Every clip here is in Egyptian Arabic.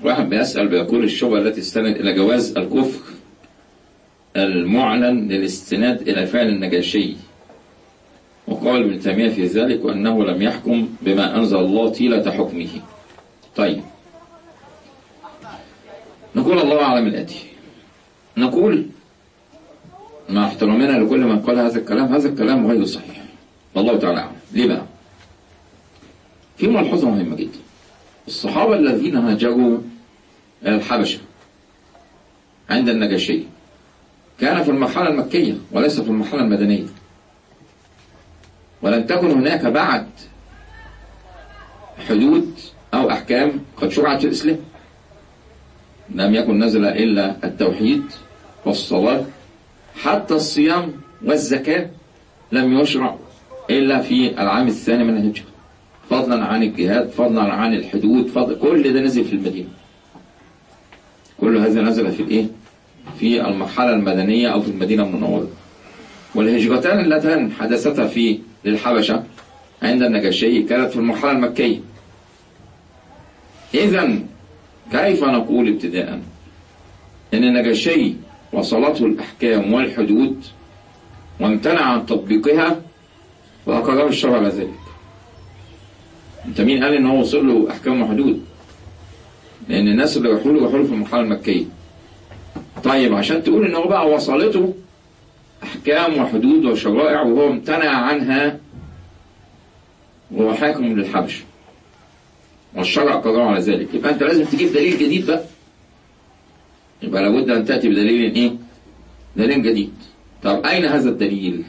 واحد بيسأل بيقول الشبهة التي استند إلى جواز الكفر المعلن للاستناد إلى فعل النجاشي وقال ابن تيمية في ذلك وأنه لم يحكم بما أنزل الله طيلة حكمه طيب نقول الله أعلم الآتي نقول مع احترامنا لكل من قال هذا الكلام هذا الكلام غير صحيح والله تعالى أعلم ليه بقى في ملحوظة مهمة جدا الصحابة الذين هاجروا إلى الحبشة عند النجاشي كان في المرحلة المكية وليس في المرحلة المدنية ولم تكن هناك بعد حدود أو أحكام قد شرعت في الإسلام لم يكن نزل إلا التوحيد والصلاة حتى الصيام والزكاة لم يشرع إلا في العام الثاني من الهجرة فضلا عن الجهاد فضلا عن الحدود فضل كل ده نزل في المدينة كل هذا نزل في الإيه؟ في المرحلة المدنية أو في المدينة المنورة والهجرتان اللتان حدثتا في للحبشة عند النجاشي كانت في المرحلة المكية إذا كيف نقول ابتداء أن النجاشي وصلته الأحكام والحدود وامتنع عن تطبيقها وأقرر الشرع على ذلك انت مين قال ان هو وصل له احكام وحدود لان الناس اللي راحوا له راحوا له في المرحله المكيه طيب عشان تقول ان هو بقى وصلته احكام وحدود وشرائع وهو امتنع عنها وهو حاكم للحبش والشرع قرر على ذلك يبقى انت لازم تجيب دليل جديد بقى يبقى لابد ان تاتي بدليل ايه دليل جديد طب اين هذا الدليل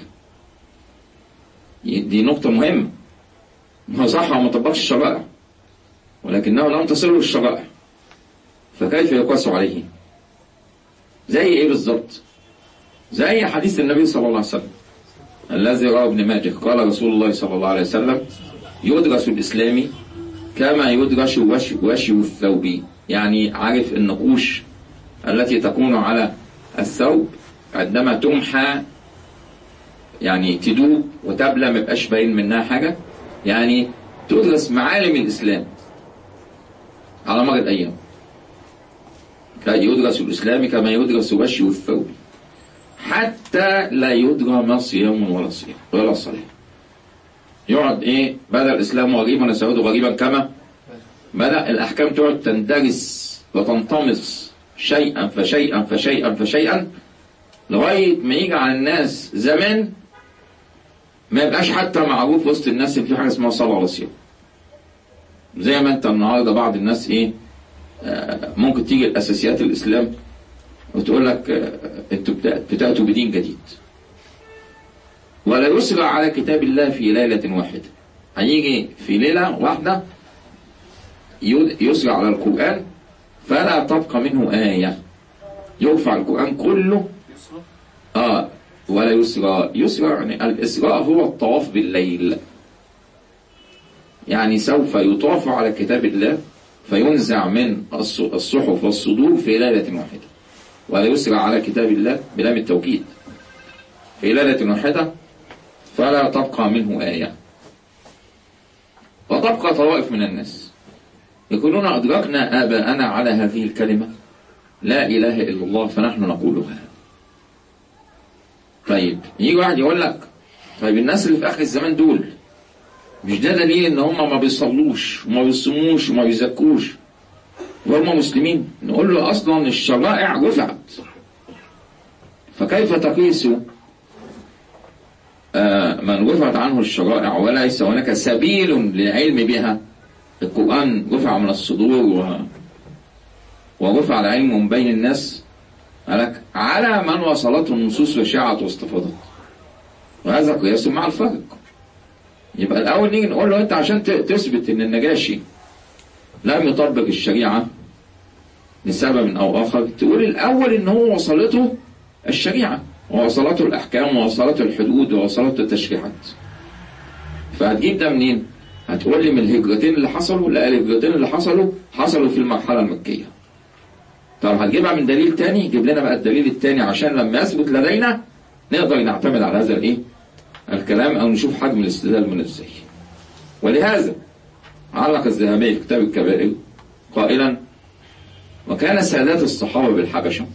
دي نقطه مهمه هو صح هو ما طبقش الشرائع ولكنه لم تصله الشرائع فكيف يقاس عليه زي ايه بالظبط زي حديث النبي صلى الله عليه وسلم الذي رواه ابن ماجه قال رسول الله صلى الله عليه وسلم يدرس الإسلام كما يدرس وشي, وشي الثوب يعني عارف النقوش التي تكون على الثوب عندما تمحى يعني تدوب وتبلى ما يبقاش باين منها حاجه يعني تدرس معالم الإسلام على مر الأيام يدرس الإسلام كما يدرس وشي الثوب حتى لا يدرى ما صيام ولا صيام ولا صلاة يقعد ايه بدأ الإسلام غريبا يسعود غريبا كما بدأ الأحكام تقعد تندرس وتنطمس شيئا فشيئا فشيئا فشيئا لغاية ما يجي على الناس زمان ما يبقاش حتى معروف وسط الناس ان في حاجه اسمها صلاه ولا صيام. زي ما انت النهارده بعض الناس ايه آه ممكن تيجي الاساسيات الاسلام وتقول لك آه انتوا بتاتوا بدين جديد. ولا يسرع على كتاب الله في ليله واحده. هيجي في ليله واحده يسرع على القران فلا تبقى منه ايه. يرفع القران كله اه ولا يسرى يسرى يعني الإسراء هو الطواف بالليل يعني سوف يطاف على كتاب الله فينزع من الصحف والصدور في ليلة واحدة ولا يسرى على كتاب الله بلام التوكيد في ليلة واحدة فلا تبقى منه آية وتبقى طوائف من الناس يقولون أدركنا آباءنا على هذه الكلمة لا إله إلا الله فنحن نقولها طيب يجي واحد يقول لك طيب الناس اللي في اخر الزمان دول مش ده دليل ان هم ما بيصلوش وما بيصوموش وما بيزكوش وهم مسلمين نقول له اصلا الشرائع رفعت فكيف تقيس آه من رفعت عنه الشرائع وليس هناك سبيل للعلم بها القرآن رفع من الصدور و... ورفع العلم من بين الناس لك على من وصلته النصوص وشاعت واستفاضت وهذا قياس مع الفرق يبقى الأول نيجي نقول له أنت عشان تثبت إن النجاشي لم يطبق الشريعة لسبب أو آخر تقول الأول إن هو وصلته الشريعة ووصلته الأحكام ووصلته الحدود ووصلته التشريعات فهتجيب ده منين؟ هتقول لي من الهجرتين اللي حصلوا لا الهجرتين اللي حصلوا حصلوا في المرحلة المكية طب هتجيبها من دليل تاني جيب لنا بقى الدليل التاني عشان لما يثبت لدينا نقدر نعتمد على هذا الايه الكلام او نشوف حجم الاستدلال من ازاي ولهذا علق الذهبي في كتاب الكبائر قائلا وكان سادات الصحابة بالحبشة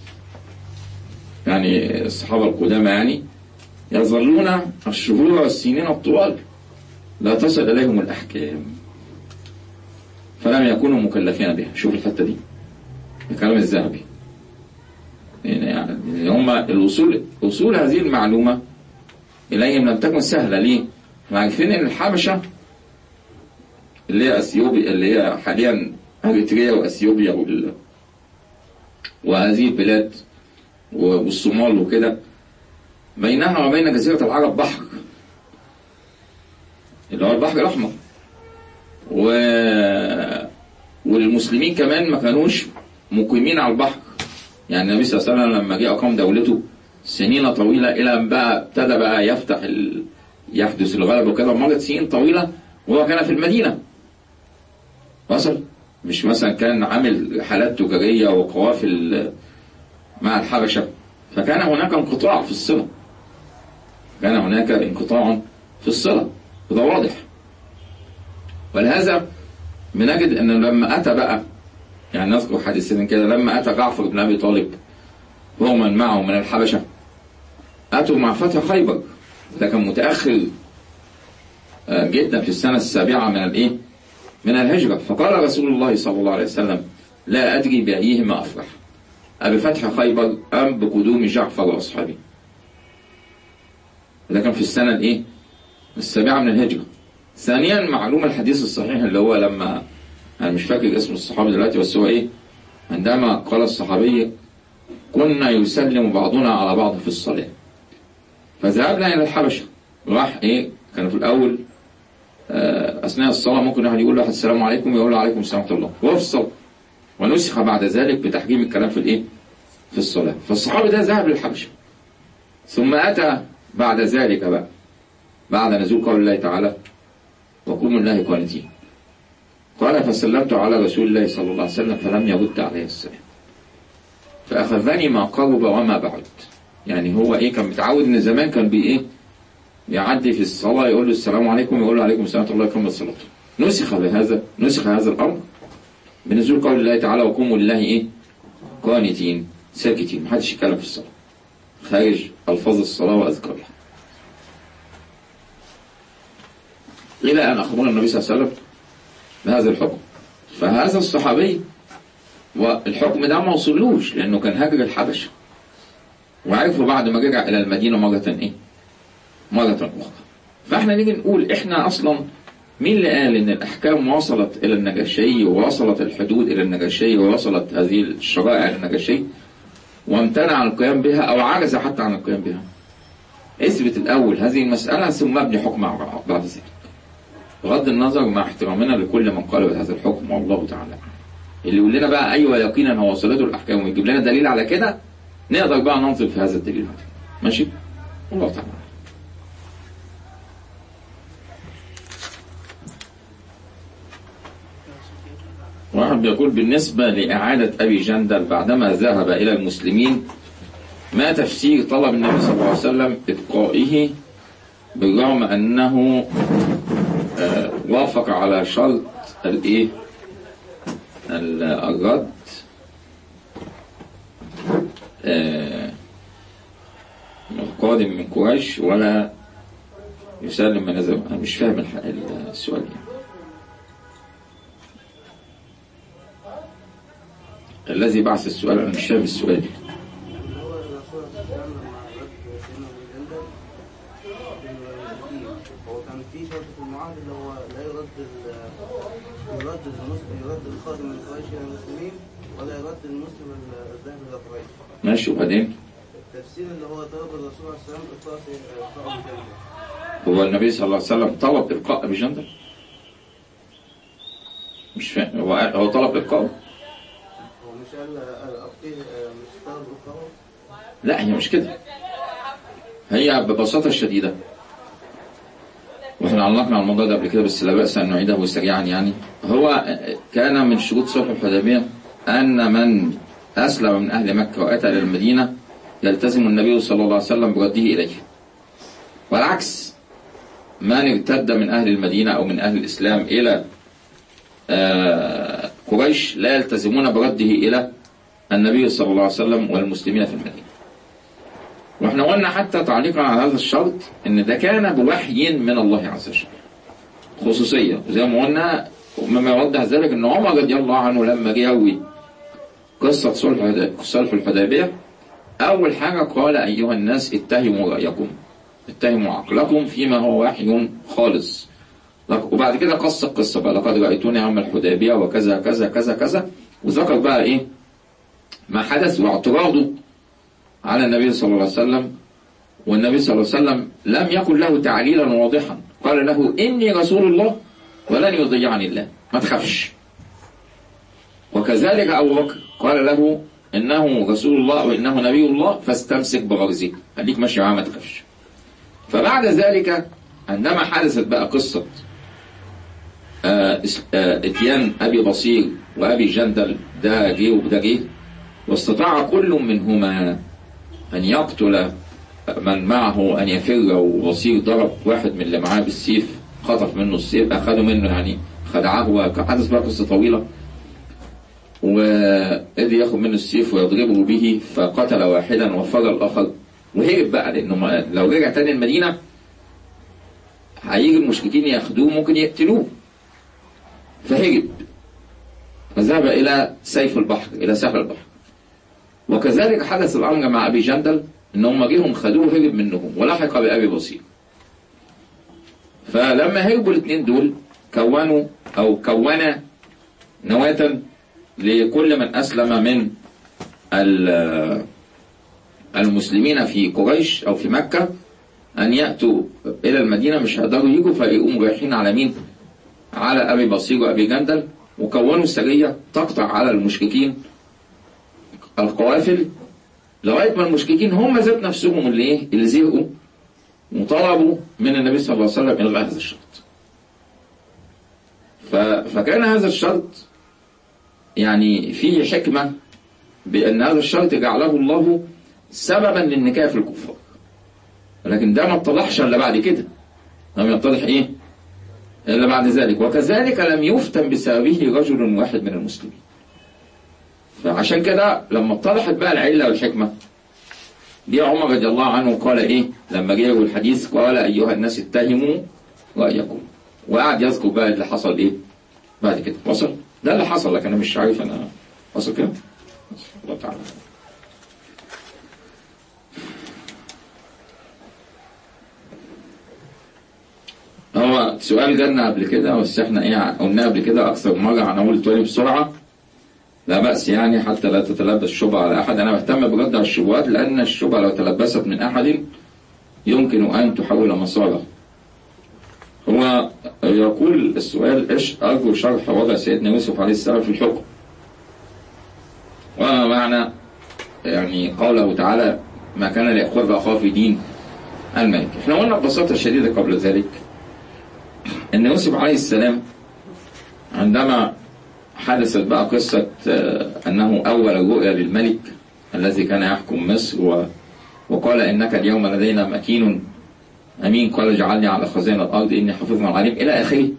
يعني الصحابة القدامى يعني يظلون الشهور والسنين الطوال لا تصل إليهم الأحكام فلم يكونوا مكلفين بها شوف الحتة دي الكلام الذهبي يعني هم الوصول وصول هذه المعلومة إليهم لم تكن سهلة ليه؟ عارفين إن الحبشة اللي هي أثيوبيا اللي هي حاليا أريتريا وأثيوبيا وال... وهذه البلاد والصومال وكده بينها وبين جزيرة العرب بحر اللي هو البحر الأحمر و... والمسلمين كمان ما كانوش مقيمين على البحر يعني النبي صلى الله عليه وسلم لما جه أقام دولته سنين طويلة إلى أن بقى ابتدى بقى يفتح ال... يحدث الغلبة وكده مرت سنين طويلة وهو كان في المدينة وصل مش مثلا كان عامل حالات تجارية وقوافل مع الحبشة فكان هناك انقطاع في الصلة كان هناك انقطاع في الصلة وده واضح ولهذا بنجد ان لما اتى بقى يعني نذكر حديثين كده لما اتى جعفر بن ابي طالب هو من معه من الحبشه اتوا مع فتح خيبر ده كان متاخر جدا في السنه السابعه من الايه؟ من الهجره فقال رسول الله صلى الله عليه وسلم لا ادري بايهما افرح أبفتح خيبر أم بقدوم جعفر وأصحابه ده كان في السنة الإيه؟ السابعة من الهجرة ثانيا معلوم الحديث الصحيح اللي هو لما أنا مش فاكر اسم الصحابي دلوقتي بس هو إيه عندما قال الصحابي كنا يسلم بعضنا على بعض في الصلاة فذهبنا إلى الحبشة راح إيه كانوا في الأول أثناء الصلاة ممكن واحد يقول له السلام عليكم يقول له عليكم السلام ورحمة الله وهو في الصلاة ونسخ بعد ذلك بتحجيم الكلام في الإيه في الصلاة فالصحابي ده ذهب للحبشة ثم أتى بعد ذلك بقى بعد نزول قول الله تعالى وقوموا الله قانتين قال فسلمت على رسول الله صلى الله عليه وسلم فلم يرد عليه السلام فأخذني ما قرب وما بعد يعني هو إيه كان متعود إن زمان كان بي إيه يعدي في الصلاة يقول له السلام عليكم يقول له عليكم السلام ورحمة الله يكمل صلاته نسخ بهذا نسخ هذا الأمر بنزول قول الله تعالى وقوموا لله إيه قانتين ساكتين محدش يتكلم في الصلاة خارج ألفاظ الصلاة وأذكارها إلى أن أخبرنا النبي صلى الله عليه وسلم بهذا الحكم فهذا الصحابي والحكم ده ما وصلوش لأنه كان هاجر الحبشة وعرفوا بعد ما رجع إلى المدينة مرة إيه؟ مرة أخرى فإحنا نيجي نقول إحنا أصلا مين اللي قال إن الأحكام وصلت إلى النجاشي ووصلت الحدود إلى النجاشي ووصلت هذه الشرائع للنجاشي وامتنع عن القيام بها أو عجز حتى عن القيام بها اثبت الأول هذه المسألة ثم ابني حكم بعد ذلك بغض النظر مع احترامنا لكل من قال بهذا الحكم والله تعالى اللي يقول لنا بقى ايوه يقينا هو وصلته الاحكام ويجيب لنا دليل على كده نقدر بقى ننظر في هذا الدليل هذا ماشي والله تعالى واحد بيقول بالنسبة لإعادة أبي جندل بعدما ذهب إلى المسلمين ما تفسير طلب النبي صلى الله عليه وسلم إبقائه بالرغم أنه آه وافق على شرط الايه الرد آه القادم من قريش ولا يسلم من نزل انا مش فاهم السؤال يعني الذي بعث السؤال انا مش فاهم السؤال في شرط في المعاهد اللي هو لا يرد يرد المسلم يرد الخادم من قريش الى المسلمين ولا يرد المسلم الذاهب الى قريش. ماشي وبعدين التفسير اللي هو طلب الرسول عليه السلام اطلاق اطلاق الجنه. هو النبي صلى الله عليه وسلم طلب ابقاء ابي جندل مش فاهم هو هو طلب ابقاءه هو مش قال ابقيه مش طلب ابقائه لا هي مش كده هي ببساطة الشديدة واحنا علقنا على الموضوع ده قبل كده بس لا بأس أن نعيده سريعا يعني هو كان من شروط صلح الحديبية أن من أسلم من أهل مكة وأتى إلى المدينة يلتزم النبي صلى الله عليه وسلم برده إليه والعكس من ارتد من أهل المدينة أو من أهل الإسلام إلى قريش لا يلتزمون برده إلى النبي صلى الله عليه وسلم والمسلمين في المدينة واحنا قلنا حتى تعليقا على هذا الشرط ان ده كان بوحي من الله عز وجل خصوصية زي ما قلنا مما يوضح ذلك ان عمر رضي الله عنه لما جه يروي قصة صلح صلح الحديبية أول حاجة قال أيها الناس اتهموا رأيكم اتهموا عقلكم فيما هو وحي خالص وبعد كده قص القصة بقى لقد رأيتوني يوم الحديبية وكذا كذا كذا كذا وذكر بقى إيه ما حدث واعتراضه على النبي صلى الله عليه وسلم والنبي صلى الله عليه وسلم لم يكن له تعليلا واضحا قال له إني رسول الله ولن يضيعني الله ما تخافش وكذلك أبو بكر قال له إنه رسول الله وإنه نبي الله فاستمسك بغرزه خليك ماشي معاه ما تخافش فبعد ذلك عندما حدثت بقى قصة آه آه اتيان أبي بصير وأبي جندل ده جه وده جه واستطاع كل منهما أن يقتل من معه أن يفر وبصير ضرب واحد من اللي معاه بالسيف خطف منه السيف أخذوا منه يعني خدعه وحدث بقى قصة طويلة وقدر ياخد منه السيف ويضربه به فقتل واحدا وفر الآخر وهرب بقى لأنه لو رجع تاني المدينة هيجي المشركين ياخدوه ممكن يقتلوه فهرب فذهب إلى سيف البحر إلى ساحل البحر وكذلك حدث الأمر مع أبي جندل إن هم جيهم خدوه هرب منهم ولحق بأبي بصير فلما هربوا الاثنين دول كونوا أو كونا نواة لكل من أسلم من المسلمين في قريش أو في مكة أن يأتوا إلى المدينة مش هيقدروا يجوا فيقوموا رايحين على مين؟ على أبي بصير وأبي جندل وكونوا سرية تقطع على المشركين القوافل لغاية ما المشركين هم ذات نفسهم اللي إيه؟ اللي زهقوا وطلبوا من النبي صلى الله عليه وسلم إلغاء هذا الشرط. فكان هذا الشرط يعني فيه حكمة بأن هذا الشرط جعله الله سببا للنكاية في الكفار لكن ده ما اتضحش إلا بعد كده لم يتضح إيه إلا بعد ذلك وكذلك لم يفتن بسببه رجل واحد من المسلمين فعشان كده لما اتضحت بقى العلة والحكمة جه عمر رضي الله عنه قال إيه لما جه الحديث قال أيها الناس اتهموا رأيكم وقعد يذكر بقى اللي حصل إيه بعد كده وصل ده اللي حصل لكن انا مش عارف انا وصل كده الله تعالى هو سؤال جالنا قبل كده بس احنا ايه قلنا قبل كده اكثر من مره هنقول تاني بسرعه لا بأس يعني حتى لا تتلبس شبهة على أحد أنا بهتم برد على الشبهات لأن الشبهة لو تلبست من أحد يمكن أن تحول مصالح هو يقول السؤال ايش ارجو شرح وضع سيدنا يوسف عليه السلام في الحكم وما معنى يعني قوله تعالى ما كان ليأخذ أخاه في دين الملك احنا قلنا ببساطة شديدة قبل ذلك ان يوسف عليه السلام عندما حدثت بقى قصة أنه أول رؤيا للملك الذي كان يحكم مصر و وقال إنك اليوم لدينا مكين أمين قال اجعلني على خزائن الأرض إني حفيظ عليم إلى آخره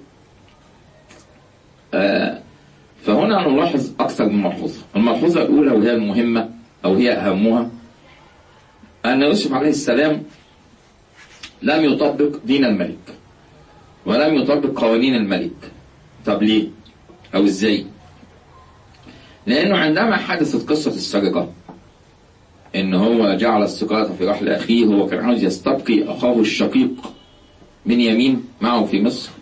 آه فهنا نلاحظ أكثر من ملحوظة الملحوظة الأولى وهي المهمة أو هي أهمها أن يوسف عليه السلام لم يطبق دين الملك ولم يطبق قوانين الملك طب ليه أو إزاي لأنه عندما حدثت قصة السرقة ان هو جعل السقاطة في رحل اخيه هو كان عاوز يستبقي اخاه الشقيق من يمين معه في مصر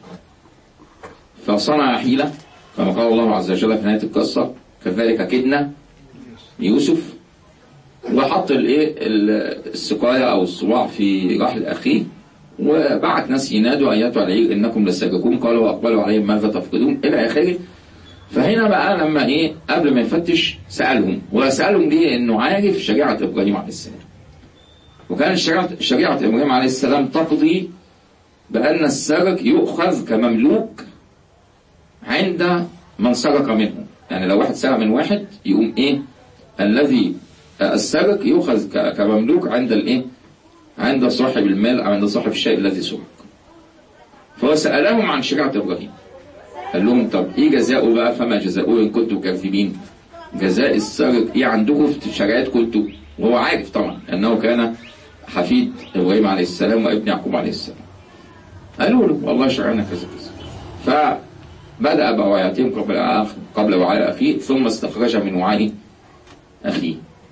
فصنع حيلة كما قال الله عز وجل في نهاية القصة كذلك كدنا يوسف وحط الايه السقاية او الصواع في رحل اخيه وبعت ناس ينادوا ايتها العير انكم لساجكون قالوا واقبلوا عليهم ماذا تفقدون الى اخره فهنا بقى لما ايه قبل ما يفتش سألهم وسألهم ليه انه عارف شريعة ابراهيم عليه السلام وكان شريعة, شريعة ابراهيم عليه السلام تقضي بأن السارق يؤخذ كمملوك عند من سرق منه يعني لو واحد سرق من واحد يقوم ايه الذي السارق يؤخذ كمملوك عند الايه عند صاحب المال او عند صاحب الشيء الذي سرق فهو سألهم عن شريعة ابراهيم قال لهم طب ايه جزاؤه بقى فما جزاؤه ان كنتم كاذبين جزاء السارق ايه عندكم في شريعتكم انتوا وهو عارف طبعا انه كان حفيد ابراهيم عليه السلام وابن يعقوب عليه السلام قالوا له والله شرعنا كذا كذا فبدأ بوعيتهم قبل قبل وعاء أخيه ثم استخرج من وعاء أخيه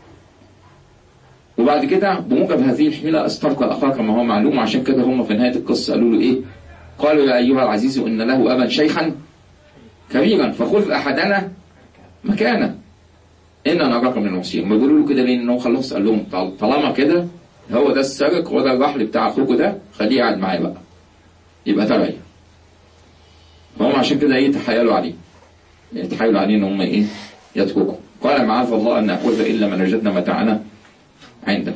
وبعد كده بموجب هذه الحيلة استرقى الأخاه كما هو معلوم عشان كده هم في نهاية القصة قالوا له إيه قالوا يا أيها العزيز إن له أبا شيخا كبيرا فخذ أحدنا مكانه إن نراك من المحسنين ما بيقولوا له كده ليه إنه خلاص قال لهم طال- طالما كده هو ده السرق وده الرحل بتاع أخوكوا ده خليه قاعد معايا بقى يبقى تبعي فهم عشان كده ايه تحايلوا عليه يتحايلوا عليه ان هم ايه يتركوا قال معاذ الله ان ناخذ الا من وجدنا متاعنا عنده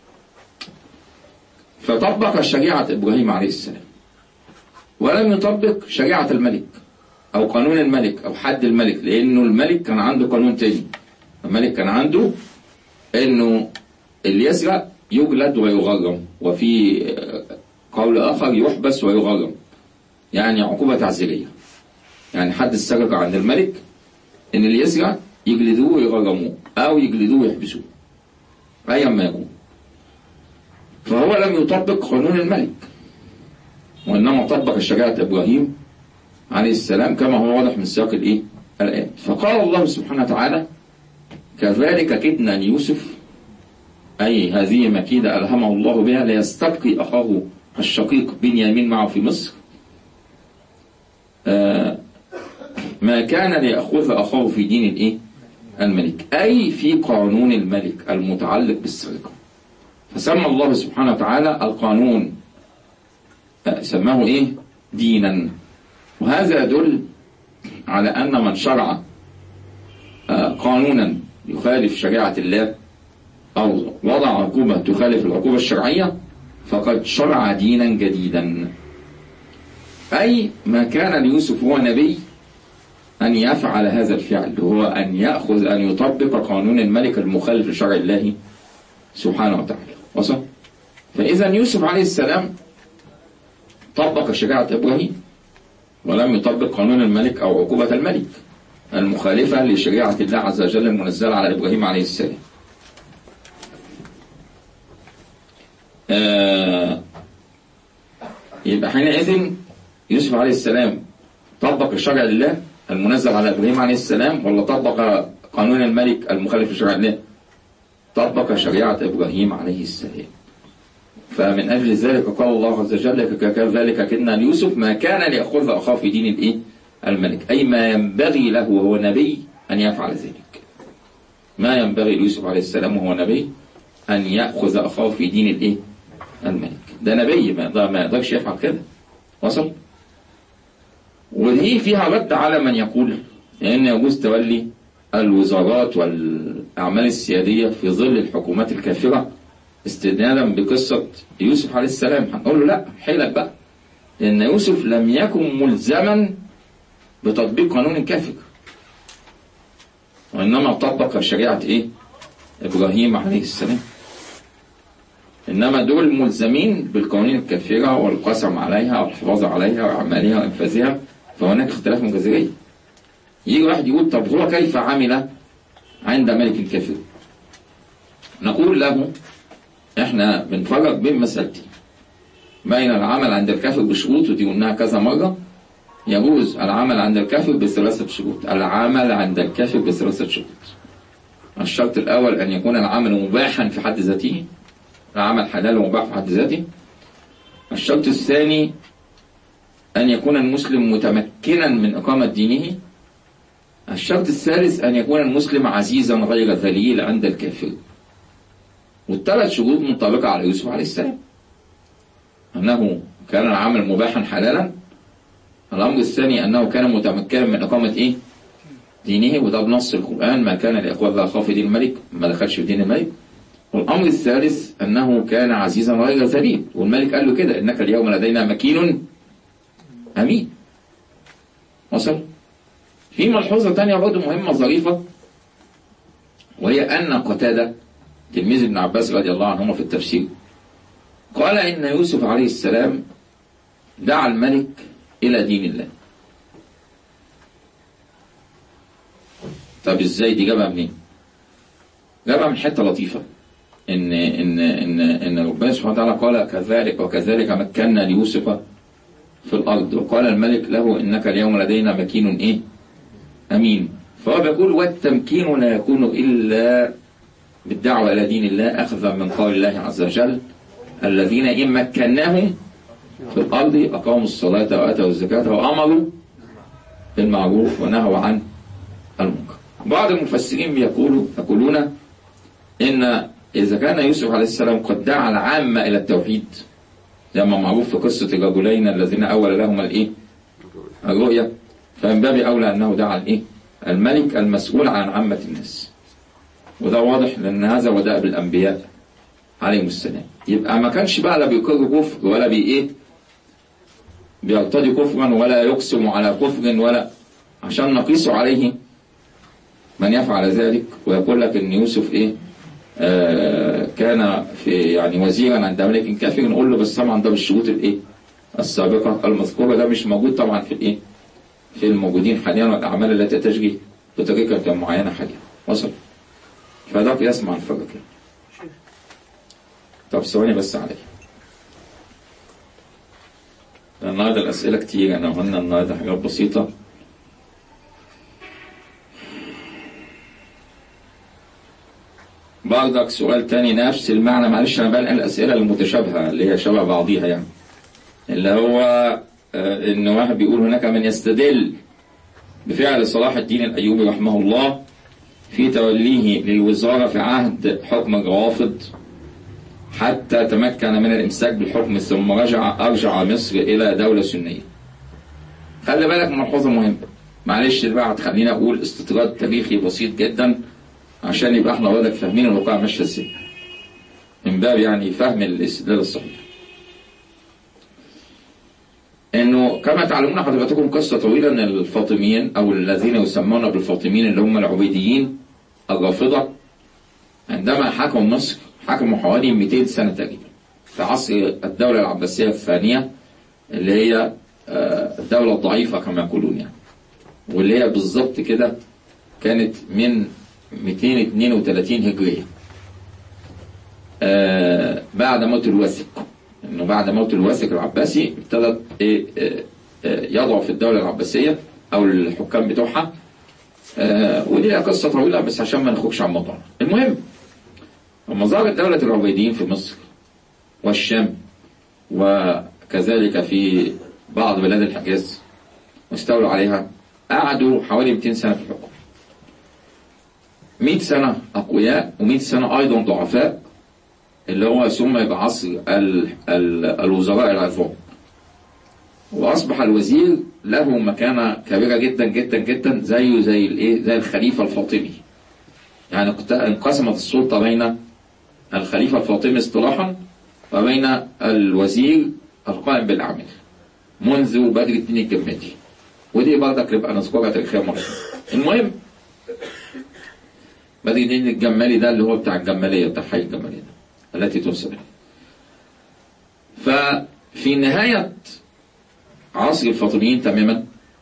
فطبق شريعه ابراهيم عليه السلام ولم يطبق شريعه الملك او قانون الملك او حد الملك لانه الملك كان عنده قانون تاني الملك كان عنده انه اللي يسرق يجلد ويغرم وفي قول اخر يحبس ويغرم يعني عقوبة تعزيرية يعني حد السرقة عند الملك إن اللي يسرق يجلدوه ويغرموه أو يجلدوه ويحبسوه أيا ما يكون فهو لم يطبق قانون الملك وإنما طبق شريعة إبراهيم عليه السلام كما هو واضح من سياق الإيه؟ الآية فقال الله سبحانه وتعالى كذلك كدنا ليوسف أي هذه مكيدة ألهمه الله بها ليستبقي أخاه الشقيق بنيامين معه في مصر آه، ما كان ليأخذ أخاه في دين الإيه؟ الملك أي في قانون الملك المتعلق بالسرقة فسمى الله سبحانه وتعالى القانون آه، سماه إيه؟ دينا وهذا يدل على أن من شرع آه، قانونا يخالف شريعة الله أو وضع عقوبة تخالف العقوبة الشرعية فقد شرع دينا جديدا أي ما كان ليوسف هو نبي أن يفعل هذا الفعل هو أن يأخذ أن يطبق قانون الملك المخالف لشرع الله سبحانه وتعالى وصل فإذا يوسف عليه السلام طبق شريعة إبراهيم ولم يطبق قانون الملك أو عقوبة الملك المخالفة لشريعة الله عز وجل المنزلة على إبراهيم عليه السلام آه يبقى حينئذ يوسف عليه السلام طبق شرع الله المنزل على ابراهيم عليه السلام ولا طبق قانون الملك المخالف لشرع الله؟ طبق شريعة ابراهيم عليه السلام. فمن اجل ذلك قال الله عز وجل كذلك كدنا ليوسف ما كان ليأخذ اخاه في دين الايه؟ الملك، اي ما ينبغي له وهو نبي ان يفعل ذلك. ما ينبغي ليوسف عليه السلام وهو نبي ان يأخذ اخاه في دين الايه؟ الملك. ده نبي ما ما يقدرش يفعل كده. وصل؟ ودي فيها رد على من يقول ان يجوز تولي الوزارات والاعمال السياديه في ظل الحكومات الكافره استدلالا بقصه يوسف عليه السلام هنقول له لا حيلك بقى لان يوسف لم يكن ملزما بتطبيق قانون كافر وانما طبق شريعه ايه ابراهيم عليه السلام إنما دول ملزمين بالقوانين الكافرة والقسم عليها والحفاظ عليها وأعمالها وإنفاذها فهناك اختلاف جذري يجي واحد يقول طب هو كيف عمل عند ملك كافر نقول له احنا بنفرق بين مسألتين بين العمل عند الكافر بشروط ودي قلناها كذا مرة يجوز العمل عند الكافر بثلاثة شروط العمل عند الكافر بثلاثة شروط الشرط الأول أن يكون العمل مباحا في حد ذاته العمل حلال ومباح في حد ذاته الشرط الثاني أن يكون المسلم متمكنا من إقامة دينه الشرط الثالث أن يكون المسلم عزيزا غير ذليل عند الكافر والثلاث شروط منطبقة على يوسف عليه السلام أنه كان العمل مباحا حلالا الأمر الثاني أنه كان متمكنا من إقامة إيه؟ دينه وده بنص القرآن ما كان لإخوة أخاه في دين الملك ما دخلش في دين الملك والأمر الثالث أنه كان عزيزا غير ذليل والملك قال له كده إنك اليوم لدينا مكين أمين وصل في ملحوظة تانية برضه مهمة ظريفة وهي أن قتادة تلميذ ابن عباس رضي الله عنهما في التفسير قال إن يوسف عليه السلام دعا الملك إلى دين الله طب ازاي دي جابها منين؟ جابها من حته لطيفه ان ان ان ان ربنا سبحانه وتعالى قال كذلك وكذلك مكنا ليوسف في الارض وقال الملك له انك اليوم لدينا مكين ايه؟ امين فهو بيقول والتمكين لا يكون الا بالدعوه الى دين الله اخذا من قول الله عز وجل الذين ان مكناهم في الارض اقاموا الصلاه واتوا الزكاه وامروا بالمعروف ونهوا عن المنكر. بعض المفسرين بيقولوا يقولون ان اذا كان يوسف عليه السلام قد دعا العامه الى التوحيد زي ما معروف في قصه الرجلين الذين اول لهما الايه؟ الرؤيا فمن باب اولى انه دعا الايه؟ الملك المسؤول عن عامه الناس. وده واضح لان هذا هو دأب الانبياء عليهم السلام. يبقى ما كانش بقى لا بيقر كفر ولا بي ايه؟ بيرتضي كفرا ولا يقسم على كفر ولا عشان نقيس عليه من يفعل ذلك ويقول لك ان يوسف ايه آه كان في يعني وزيرا عند ملك كافر نقول له بس طبعا ده بالشروط الايه السابقه المذكوره ده مش موجود طبعا في الايه في الموجودين حاليا والاعمال التي تجري بطريقه معينه حاليا وصل فده قياس مع الفرق يعني. طب ثواني بس عليه النهارده الأسئلة كتير أنا قلنا النهارده حاجات بسيطة برضك سؤال تاني نفس المعنى معلش أنا بنقل الأسئلة المتشابهة اللي هي شبه بعضيها يعني اللي هو آه إن واحد بيقول هناك من يستدل بفعل صلاح الدين الأيوبي رحمه الله في توليه للوزارة في عهد حكم الروافض حتى تمكن من الإمساك بالحكم ثم رجع أرجع مصر إلى دولة سنية. خلي بالك من ملحوظة مهمة. معلش بقى هتخليني أقول استطراد تاريخي بسيط جدا عشان يبقى احنا وردك فاهمين الواقع ماشية ازاي. من باب يعني فهم الاستدلال الصحيح. انه كما تعلمون حضراتكم قصه طويله ان الفاطميين او الذين يسمون بالفاطميين اللي هم العبيديين الرافضه عندما حكموا مصر حكموا حوالي 200 سنة تقريبا في عصر الدولة العباسية الثانية اللي هي الدولة الضعيفة كما يقولون يعني واللي هي بالظبط كده كانت من 232 هجرية بعد موت الواسق انه بعد موت الواسق العباسي ابتدت يضعف الدولة العباسية او الحكام بتوعها ودي قصة طويلة بس عشان ما نخرجش عن موضوعنا المهم لما ظهرت دولة العبيديين في مصر والشام وكذلك في بعض بلاد الحجاز واستولوا عليها قعدوا حوالي 200 سنة في الحكم 100 سنة أقوياء و100 سنة أيضا ضعفاء اللي هو ثم يبقى عصر ال ال الوزراء العظام وأصبح الوزير له مكانة كبيرة جدا جدا جدا زيه زي الايه زي الخليفة الفاطمي يعني انقسمت السلطة بين الخليفة الفاطمي اصطلاحا وبين الوزير القائم بالأعمال منذ بدر الدين الجمالي ودي برضك نبقى نذكرها تاريخيا مرة المهم بدر الدين الجمالي ده اللي هو بتاع الجمالية بتاع حي الجمالية ده التي تنسب ففي نهاية عصر الفاطميين تماما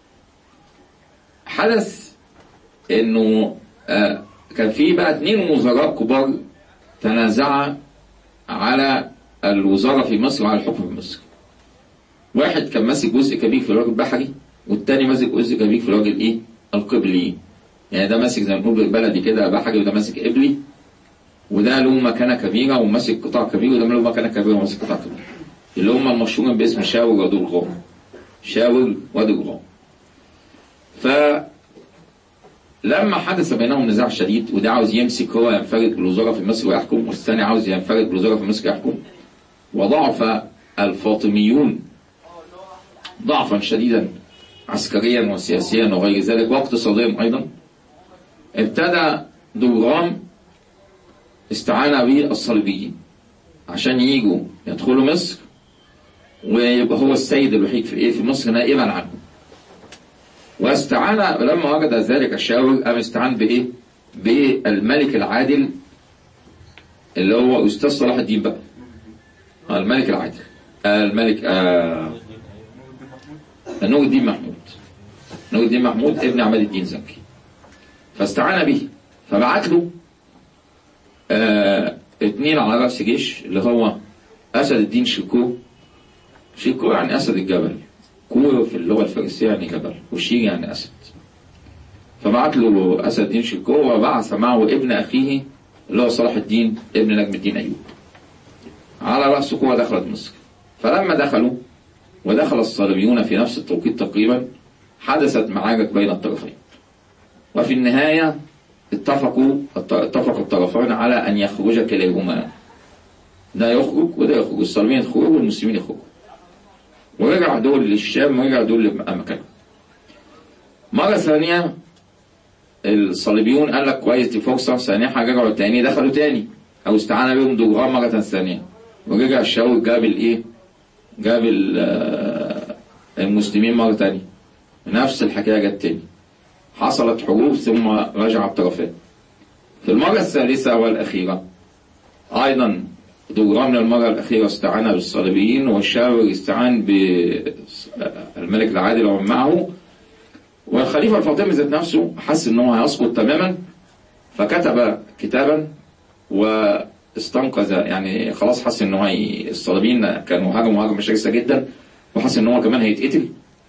حدث انه آه كان في بقى اثنين وزراء كبار تنازعا على الوزارة في مصر وعلى الحكم في مصر. واحد كان ماسك جزء كبير في الراجل البحري والتاني ماسك جزء كبير في الراجل ايه؟ القبلي. يعني ده ماسك زي ما بنقول بالبلدي كده بحري وده ماسك قبلي وده له مكانة كبيرة وماسك قطاع كبير وده له مكانة كبيرة وماسك قطاع كبير. اللي هم المشهورين باسم شاور ودرغام. شاور ودرغام. ف لما حدث بينهم نزاع شديد وده عاوز يمسك هو ينفرد بالوزاره في مصر ويحكم والثاني عاوز ينفرد بالوزاره في مصر ويحكم وضعف الفاطميون ضعفا شديدا عسكريا وسياسيا وغير ذلك واقتصاديا ايضا ابتدى درغام استعان بالصليبيين عشان يجوا يدخلوا مصر ويبقى هو السيد الوحيد في ايه في مصر نائبا عنه واستعان لما وجد ذلك الشاور قام استعان بايه؟ بالملك العادل اللي هو استاذ صلاح الدين بقى. الملك العادل. الملك آه نور الدين محمود. نور الدين محمود ابن عماد الدين زكي. فاستعان به فبعت له آه اتنين على رأس جيش اللي هو أسد الدين شيكو شيكو يعني أسد الجبل كو في اللغة الفارسية يعني جبل وشي يعني أسد فبعت له أسد الدين شيكو وبعث معه ابن أخيه اللي هو صلاح الدين ابن نجم الدين أيوب على رأس قوة دخلت مصر فلما دخلوا ودخل الصليبيون في نفس التوقيت تقريبا حدثت معارك بين الطرفين وفي النهاية اتفقوا اتفق الطرفان على أن يخرج كلاهما ده يخرج وده يخرج الصليبيين يخرجوا والمسلمين يخرجوا ورجع دول للشام ورجع دول لمكانهم مرة ثانية الصليبيون قال لك كويس دي فرصة ثانية رجعوا تاني دخلوا تاني أو استعان بهم دوغرام مرة ثانية ورجع الشاور جاب الإيه؟ جاب المسلمين مرة تانية نفس الحكاية جت تاني حصلت حروب ثم رجع الطرفان في المرة الثالثة والأخيرة أيضا دوغرام المرة الأخيرة استعان بالصليبيين والشاور استعان بالملك العادل ومن معه والخليفة الفاطمي ذات نفسه حس ان هو هيسقط تماما فكتب كتابا واستنقذ يعني خلاص حس ان هو الصليبيين كانوا هاجموا هجمه شرسه جدا وحس ان هو كمان هيتقتل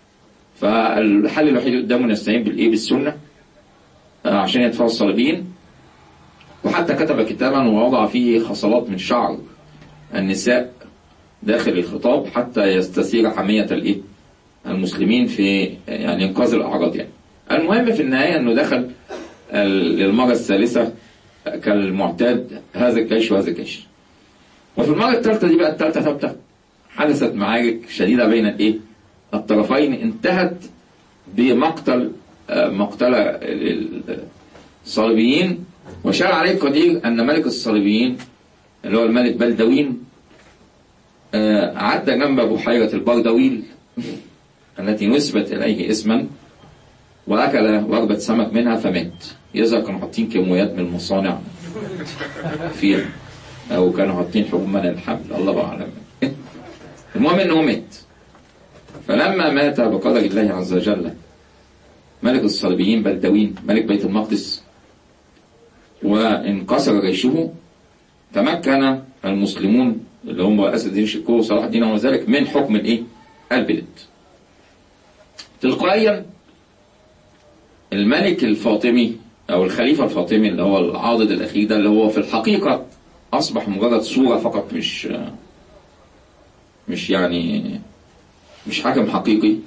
فالحل الوحيد قدامه انه يستعين بالايه بالسنه عشان يدفعوا الصليبيين وحتى كتب كتابا ووضع فيه خصلات من شعر النساء داخل الخطاب حتى يستثير حمية الايه المسلمين في يعني انقاذ الاعراض يعني المهم في النهاية انه دخل للمرة الثالثة كالمعتاد هذا الجيش وهذا الجيش وفي المرة الثالثة دي بقى الثالثة ثابتة حدثت معارك شديدة بين الايه الطرفين انتهت بمقتل مقتلة الصليبيين وشار عليه القدير أن ملك الصليبيين اللي هو الملك بلدوين عدى جنب بحيرة البردويل التي نسبت إليه اسما وأكل وجبة سمك منها فمات يظهر كانوا حاطين كيماويات من المصانع فيها أو كانوا حاطين حبوب من الحمل الله أعلم المهم إنه مات فلما مات بقدر الله عز وجل ملك الصليبيين بلدوين ملك بيت المقدس وانكسر جيشه تمكن المسلمون اللي هم اسد الدين شيكو وصلاح الدين وما ذلك من حكم الايه؟ البلاد. تلقائيا الملك الفاطمي او الخليفه الفاطمي اللي هو العاضد الاخير ده اللي هو في الحقيقه اصبح مجرد صوره فقط مش مش يعني مش حاكم حقيقي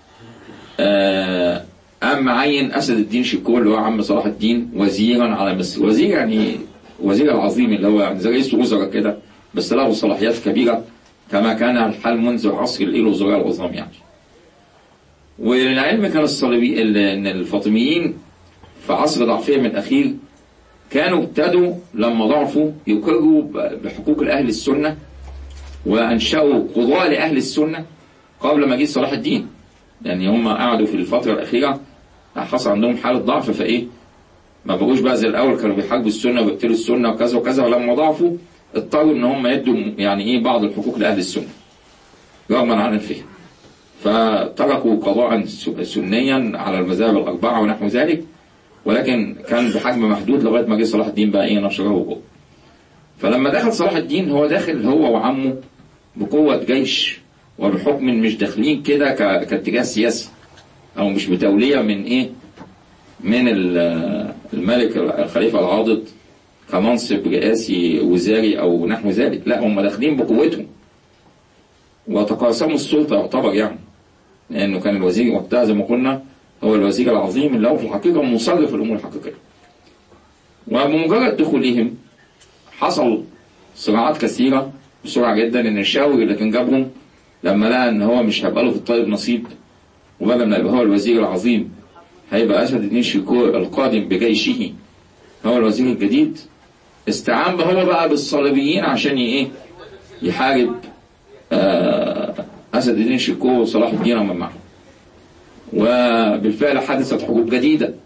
آه قام معين اسد الدين شيكو اللي هو عم صلاح الدين وزيرا على مصر وزير يعني وزير العظيم اللي هو يعني زي رئيس وزراء كده بس له صلاحيات كبيره كما كان الحال منذ عصر الوزراء العظام يعني وللعلم كان الصليبي ان الفاطميين في عصر ضعفهم الاخير كانوا ابتدوا لما ضعفوا يقروا بحقوق الاهل السنه وانشأوا قضاة لاهل السنه قبل مجيء صلاح الدين يعني هم قعدوا في الفترة الأخيرة حصل عندهم حالة ضعف فإيه ما بقوش بقى زي الأول كانوا بيحاربوا السنة وبيقتلوا السنة وكذا وكذا ولما ضعفوا اضطروا إن هم يدوا يعني إيه بعض الحقوق لأهل السنة رغما عن الفهم فتركوا قضاء سنيا على المذاهب الأربعة ونحو ذلك ولكن كان بحجم محدود لغاية ما جه صلاح الدين بقى إيه نشره جوه فلما دخل صلاح الدين هو داخل هو وعمه بقوة جيش وبحكم مش داخلين كده كاتجاه سياسي او مش بتوليه من ايه من الملك الخليفه العاضد كمنصب رئاسي وزاري او نحو ذلك لا هم داخلين بقوتهم وتقاسموا السلطه يعتبر يعني لانه كان الوزير وقتها زي ما قلنا هو الوزير العظيم اللي هو في الحقيقه مصرف الامور الحقيقيه وبمجرد دخولهم حصل صراعات كثيره بسرعه جدا ان الشاور اللي كان جابهم لما لقى ان هو مش هيبقى له في الطيب نصيب وبدل ما يبقى هو الوزير العظيم هيبقى اسد الدين شيكو القادم بجيشه هو الوزير الجديد استعان هو بقى بالصليبيين عشان ايه يحارب آه اسد الدين شيكو وصلاح الدين ومن معه وبالفعل حدثت حروب جديدة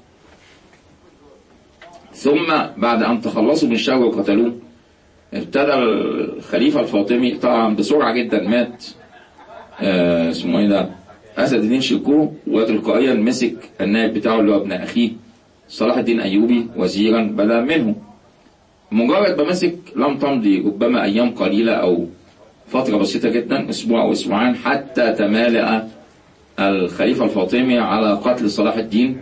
ثم بعد أن تخلصوا من الشر وقتلوه ابتدى الخليفة الفاطمي طبعا بسرعة جدا مات آه اسمه ايه ده اسد الدين شيكو وتلقائيا مسك النائب بتاعه اللي هو ابن اخيه صلاح الدين أيوبي وزيرا بدلا منه مجرد ما مسك لم تمضي ربما أيام قليلة أو فترة بسيطة جدا أسبوع أو أسبوعين حتى تمالأ الخليفة الفاطمي على قتل صلاح الدين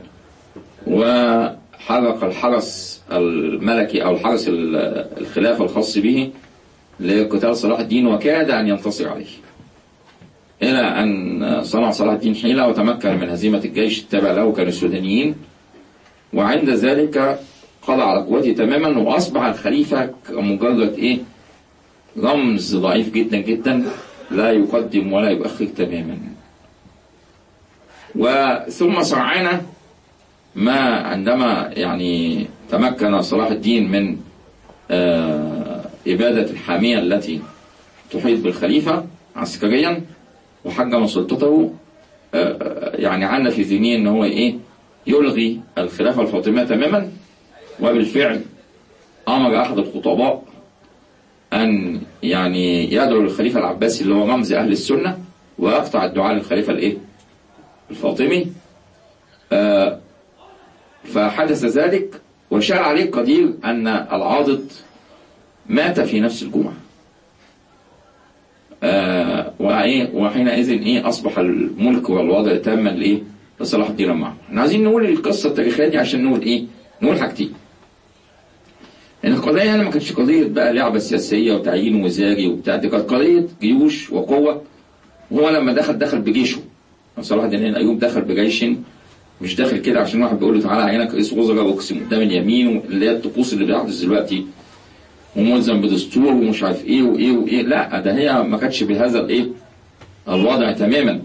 وحرق الحرس الملكي أو الحرس ال- الخلافة الخاص به لقتال صلاح الدين وكاد أن ينتصر عليه إلى أن صنع صلاح الدين حيلة وتمكن من هزيمة الجيش التابع له كانوا السودانيين وعند ذلك قضى على قوته تماما وأصبح الخليفة كمجرد إيه رمز ضعيف جدا جدا لا يقدم ولا يؤخر تماما وثم سرعان ما عندما يعني تمكن صلاح الدين من آه، إبادة الحامية التي تحيط بالخليفة عسكريا وحجم سلطته آه، آه، يعني عنا في ذهنه ان هو ايه يلغي الخلافة الفاطمية تماما وبالفعل امر احد الخطباء ان يعني يدعو للخليفة العباسي اللي هو رمز اهل السنة ويقطع الدعاء للخليفة الايه الفاطمي آه، فحدث ذلك وشاع عليه القدير ان العاضد مات في نفس الجمعه آه وإيه وحينئذ ايه اصبح الملك والوضع تاما لايه لصلاح الدين معه احنا عايزين نقول القصه التاريخيه دي عشان نقول ايه نقول حاجتين ان القضيه هنا ما كانتش قضيه بقى لعبه سياسيه وتعيين وزاري وبتاع دي كانت قضيه جيوش وقوه وهو لما دخل دخل بجيشه صلاح الدين ايوب دخل بجيش مش داخل كده عشان واحد بيقول له تعالى عينك رئيس وزراء واقسم قدام اليمين اللي هي الطقوس اللي بيحدث دلوقتي وملزم بدستور ومش عارف ايه وايه وايه لا ده هي ما كانتش بهذا الايه الوضع تماما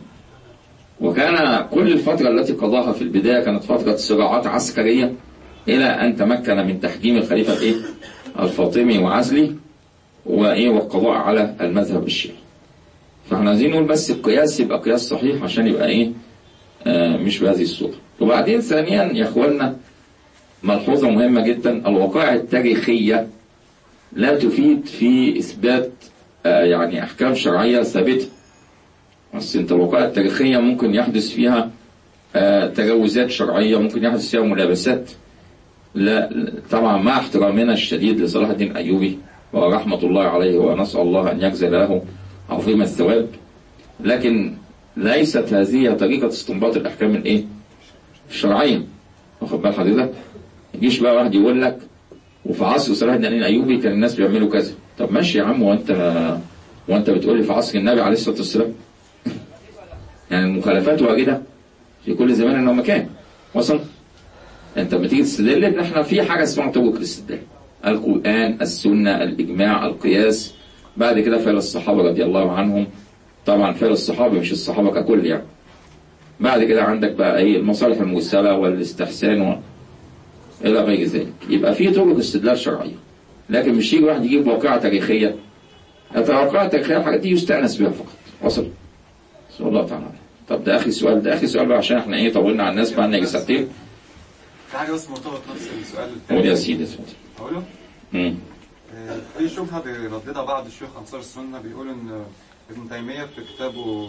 وكان كل الفترة التي قضاها في البداية كانت فترة صراعات عسكرية إلى أن تمكن من تحكيم الخليفة الإيه؟ الفاطمي وعزلي وإيه والقضاء على المذهب الشيعي. فاحنا عايزين نقول بس القياس يبقى قياس صحيح عشان يبقى إيه؟ آه مش بهذه الصورة. وبعدين ثانيا يا إخواننا ملحوظة مهمة جدا الوقائع التاريخية لا تفيد في إثبات آه يعني أحكام شرعية ثابتة. بس انت الوقائع التاريخية ممكن يحدث فيها آه تجاوزات شرعية ممكن يحدث فيها ملابسات لا طبعا مع احترامنا الشديد لصلاح الدين أيوبي ورحمة الله عليه ونسأل الله أن يجزي له عظيم الثواب لكن ليست هذه طريقة استنباط الأحكام الإيه؟ الشرعية واخد بال حضرتك؟ يجيش بقى واحد يقول لك وفي عصر صلاح الدين الأيوبي كان الناس بيعملوا كذا طب ماشي يا عم وأنت وأنت بتقول لي في عصر النبي عليه الصلاة والسلام يعني المخالفات واجدة في كل زمان ومكان وصل انت لما تيجي تستدل ان احنا في حاجه اسمها طرق الاستدلال القران السنه الاجماع القياس بعد كده فعل الصحابه رضي الله عنهم طبعا فعل الصحابه مش الصحابه ككل يعني بعد كده عندك بقى ايه المصالح المرسله والاستحسان و... الى غير ذلك يبقى في طرق استدلال شرعيه لكن مش يجي واحد يجيب واقعه تاريخيه الواقعه التاريخيه الحاجات دي يستانس بها فقط وصل نسأل الله تعالى طب ده اخي سؤال ده اخي سؤال بقى عشان احنا ايه طولنا على الناس بقى لنا يجي ساعتين في حاجه بس مرتبط نفس السؤال قول يا التاني سيدي اتفضل اقوله مم. آه، في شبهه بيرددها بعض الشيوخ انصار السنه بيقولوا ان ابن تيميه في كتابه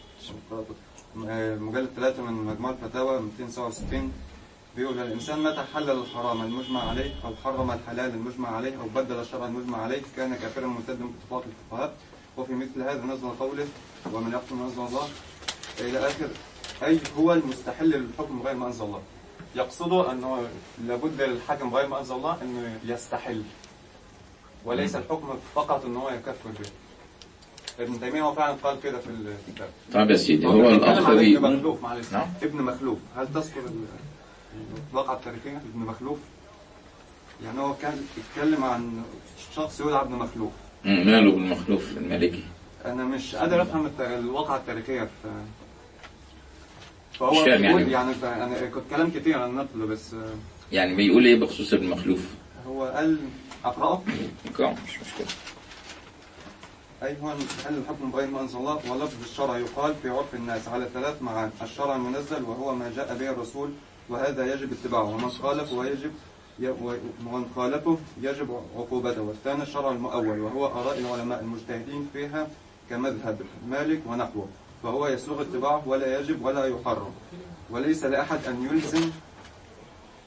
آه، مجلد ثلاثة من مجموع الفتاوى 267 بيقول الإنسان متى حلل الحرام المجمع عليه أو حرم الحلال المجمع عليه أو بدل الشرع المجمع عليه كان كافرا مرتدا باتفاق الفقهاء وفي مثل هذا نزل قوله ومن يقتل ما أنزل الله إلى آخر أي هو المستحل للحكم غير ما أنزل الله يقصده أنه لابد للحاكم غير ما أنزل الله أنه يستحل وليس الحكم فقط أنه هو يكفر به ابن تيمية هو فعلا قال كده في الكتاب طيب يا سيدي هو بيتكلم الاخ عن ابن بيقول مخلوف معلش نعم. ابن مخلوف هل تذكر ال- الواقعة التاريخية ابن مخلوف يعني هو كان بيتكلم عن شخص يدعى ابن مخلوف مم، ماله بالمخلوف المالكي انا مش قادر افهم الت- الواقعة التاريخية في فهو مش فاهم بيقول يعني. يعني ف- انا كنت كلام كتير عن النقل بس آه، يعني بيقول ايه بخصوص المخلوف هو قال اقراه اقرأ مش مشكله أي هو المستحل الحكم بغير ما أنزل الله ولفظ الشرع يقال في عرف الناس على ثلاث معان الشرع المنزل وهو ما جاء به الرسول وهذا يجب اتباعه ومن خالفه ويجب ي- ومن خالفه يجب عقوبته والثاني الشرع المؤول وهو آراء العلماء المجتهدين فيها كمذهب مالك ونحوه فهو يسوغ اتباعه ولا يجب ولا يحرم وليس لأحد أن يلزم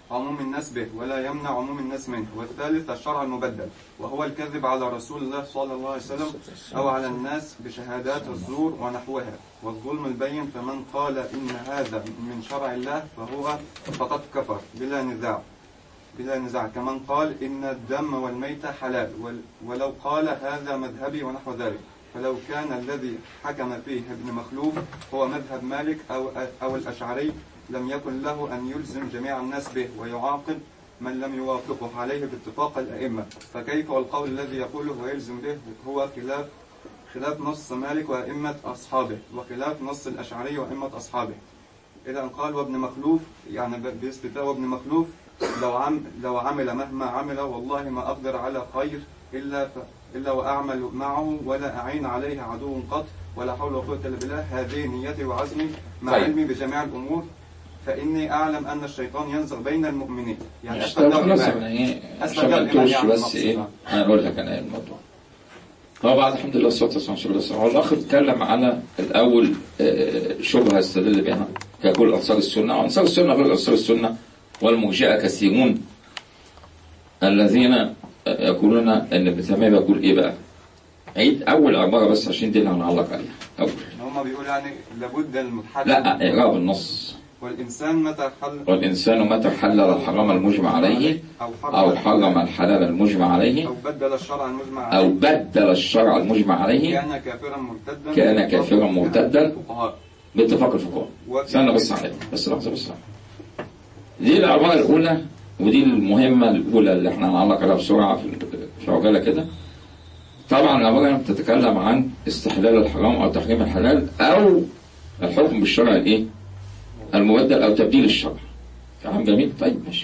عموم الناس به ولا يمنع عموم الناس منه والثالث الشرع المبدل وهو الكذب على رسول الله صلى الله عليه وسلم أو على الناس بشهادات الزور ونحوها والظلم البين فمن قال إن هذا من شرع الله فهو فقد كفر بلا نزاع بلا نزاع كمن قال إن الدم والميت حلال ول- ولو قال هذا مذهبي ونحو ذلك فلو كان الذي حكم فيه ابن مخلوف هو مذهب مالك أو, أو الأشعري لم يكن له أن يلزم جميع الناس به ويعاقب من لم يوافقه عليه باتفاق الأئمة فكيف والقول الذي يقوله ويلزم به هو خلاف خلاف نص مالك وأئمة أصحابه وخلاف نص الأشعري وأئمة أصحابه إذا قال وابن مخلوف يعني ب- باستثناء وابن مخلوف لو عم لو عمل مهما عمل والله ما أقدر على خير إلا ف إلا وأعمل معه ولا أعين عليه عدو قط ولا حول ولا قوة إلا بالله هذه نيتي وعزمي مع طيب. علمي بجميع الأمور فإني أعلم أن الشيطان ينزغ بين المؤمنين يعني طب أسفل خلاص الإيمان. انا ايه أسفل عشان ما الإيمان تقولش يعني بس المقصود. ايه انا اقول لك انا ايه الموضوع هو بعد الحمد لله والصلاه والسلام على رسول الله هو الاخ اتكلم على الاول آه، شبهه استدل بها ككل انصار السنه وانصار السنه غير انصار السنه والمرجئه كثيرون الذين آه، يقولون ان ابن تيميه بيقول ايه بقى؟ عيد اول عباره بس عشان دي اللي هنعلق عليها اول هم بيقولوا يعني لابد المتحدث لا اقرا بالنص والإنسان متى حل والانسان متى حلل الحرام المجمع عليه أو حرم او حرم الحلال المجمع عليه أو بدل الشرع المجمع أو عليه بدل الشرع المجمع عليه كان كافرا مرتدا كان كافرا مرتدا. الفقهاء. باتفاق الفقهاء وفي- استنى بس عليها بس لحظة بس دي العبارة الأولى ودي المهمة الأولى اللي احنا هنعلق عليها بسرعة في في عجالة كده طبعا العبارة بتتكلم عن استحلال الحرام أو تحريم الحلال أو الحكم بالشرع الإيه؟ المبدل أو تبديل الشرع كلام جميل طيب ماشي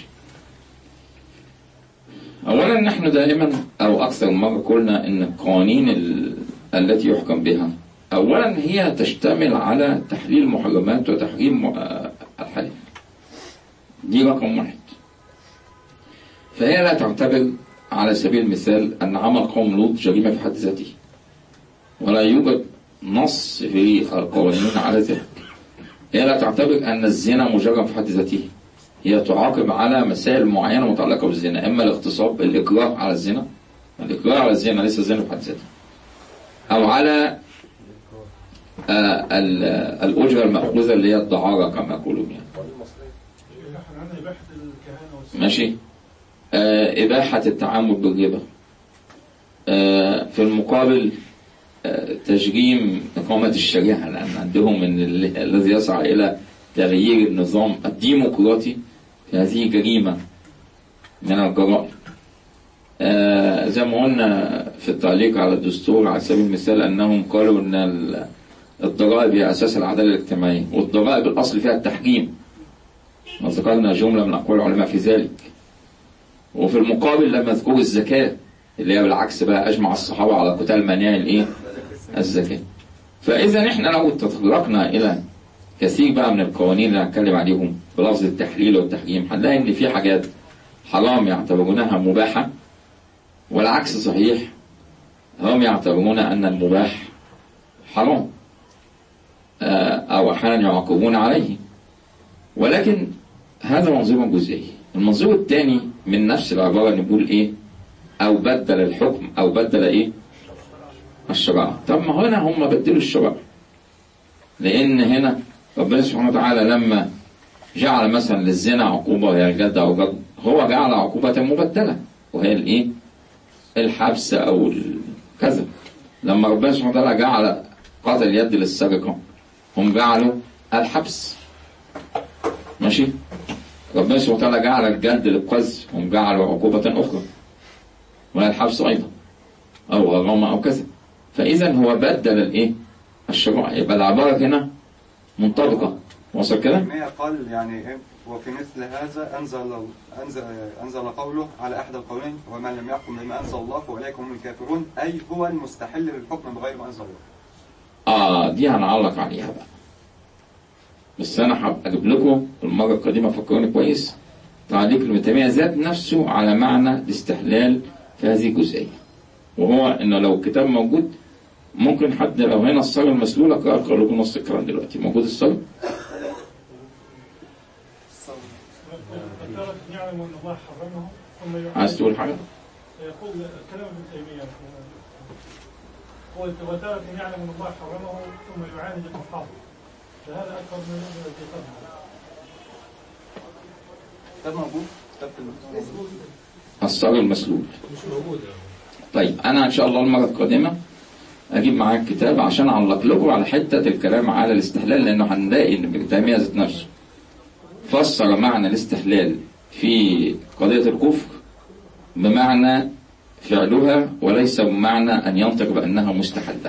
أولا نحن دائما أو أكثر من مرة قلنا إن القوانين ال- التي يحكم بها أولا هي تشتمل على تحليل المحرمات وتحريم آه، الحلال دي رقم واحد فهي لا تعتبر على سبيل المثال أن عمل قوم لوط جريمة في حد ذاته ولا يوجد نص في القوانين على ذلك هي لا تعتبر أن الزنا مجرم في حد ذاته هي تعاقب على مسائل معينة متعلقة بالزنا إما الاغتصاب الإكراه على الزنا الإكراه على الزنا ليس الزنا في حد ذاته أو على آه، ال- الأجرة المأخوذة اللي هي الدعارة كما يقولون يعني احنا إباحة الكهانة والسحر ماشي آه، إباحة التعامل بالربا آه، في المقابل آه، تجريم إقامة الشريعة لأن عندهم إن ال- الذي يسعى إلى تغيير النظام الديمقراطي هذه جريمة من الجرائم آه، زي ما قلنا في التعليق على الدستور على سبيل المثال أنهم قالوا أن ال- الضرائب هي أساس العدالة الاجتماعية والضرائب الأصل فيها التحكيم وذكرنا جملة من أقوال العلماء في ذلك وفي المقابل لما يذكروا الزكاة اللي هي بالعكس بقى أجمع الصحابة على قتال مناع الإيه؟ الزكاة فإذا إحنا لو تطرقنا إلى كثير بقى من القوانين اللي هنتكلم عليهم بلفظ التحليل والتحريم هنلاقي إن في حاجات حرام يعتبرونها مباحة والعكس صحيح هم يعتبرون أن المباح حرام آه، أو أحيانا يعاقبون عليه ولكن هذا منظور جزئي المنظور الثاني من نفس العبارة نقول إيه أو بدل الحكم أو بدل إيه الشرع طب ما هنا هم بدلوا الشرع لأن هنا ربنا سبحانه وتعالى لما جعل مثلا للزنا عقوبة يا جد أو جد هو جعل عقوبة مبدلة وهي الإيه الحبس أو ال- كذا لما ربنا سبحانه وتعالى جعل قتل اليد للسرقة هم جعلوا الحبس ماشي ربنا سبحانه وتعالى جعل الجلد للقذف هم جعلوا عقوبة أخرى وهي الحبس أيضا أو غرامة أو كذا فإذا هو بدل الإيه الشرع يبقى العبارة هنا منطبقة وصل كده تيمية قال يعني إيه وفي مثل هذا أنزل أنزل أنزل قوله على أحد القولين ومن لم يحكم بما أنزل الله فأولئك هم الكافرون أي هو المستحل للحكم بغير ما أنزل الله آه دي هنعلق عليها بقى بس أنا هبقى أجيب لكم المرة القادمة فكروني كويس تعليق ابن تيمية ذات نفسه على معنى الاستحلال في هذه الجزئية وهو إنه لو الكتاب موجود ممكن حد لو هنا الصلاة المسلولة أقرأ أقرأ لكم نص الكلام دلوقتي موجود الصلاة وتارة يعلم أن الله حرمه ثم يعاند عايز تقول حاجة؟ يقول كلام ابن تيمية هو وتارة يعلم أن الله حرمه ثم يعاند المحرم فهذا أكبر من الذي قبله كتاب موجود كتاب الصبي المسلول طيب انا ان شاء الله المره القادمه اجيب معاك كتاب عشان اعلق لكم على حته الكلام على الاستحلال لانه هنلاقي ان ابن تيميه ذات نفسه فسر معنى الاستحلال في قضيه الكفر بمعنى فعلها وليس بمعنى ان ينطق بانها مستحله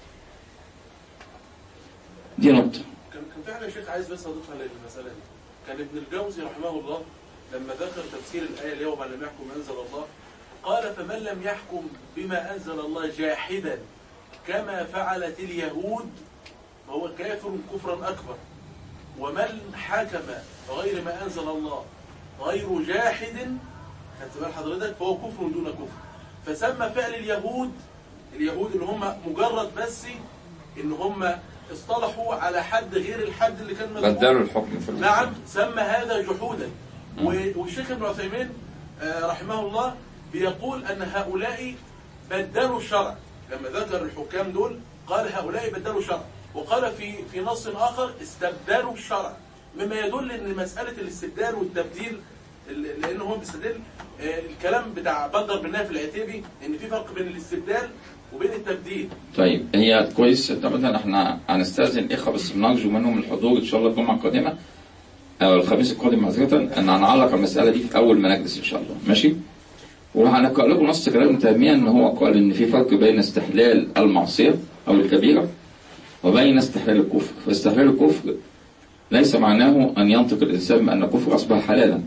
دي نقطه كان كان في حاجه يا شيخ عايز بس اضيفها للمساله دي كان ابن الجوزي رحمه الله لما ذكر تفسير الايه اليوم لم يحكم ما انزل الله قال فمن لم يحكم بما انزل الله جاحدا كما فعلت اليهود فهو كافر كفرا اكبر ومن حكم بغير ما انزل الله غير جاحد خدت بال حضرتك فهو كفر دون كفر فسمى فعل اليهود اليهود اللي هم مجرد بس ان هم اصطلحوا على حد غير الحد اللي كان مذكور بدلوا الحكم في نعم سمى هذا جحودا و- والشيخ ابن عثيمين آه، رحمه الله بيقول أن هؤلاء بدلوا الشرع لما ذكر الحكام دول قال هؤلاء بدلوا الشرع وقال في في نص آخر استبدلوا الشرع مما يدل أن مسألة الاستبدال والتبديل ال- لأنه هو بيستدل آه، الكلام بتاع بدر بن نافع العتيبي أن في فرق بين الاستبدال وبين التبديل طيب هي كويس طبعا احنا هنستاذن اخوه بس بنرجو منهم الحضور ان شاء الله الجمعه القادمه او الخميس القادم معذره ان هنعلق المساله دي في اول ما نجلس ان شاء الله ماشي وهنقرا لكم نص كلام ابن تيميه ان هو قال ان في فرق بين استحلال المعصيه او الكبيره وبين استحلال الكفر فاستحلال الكفر ليس معناه ان ينطق الانسان بان الكفر اصبح حلالا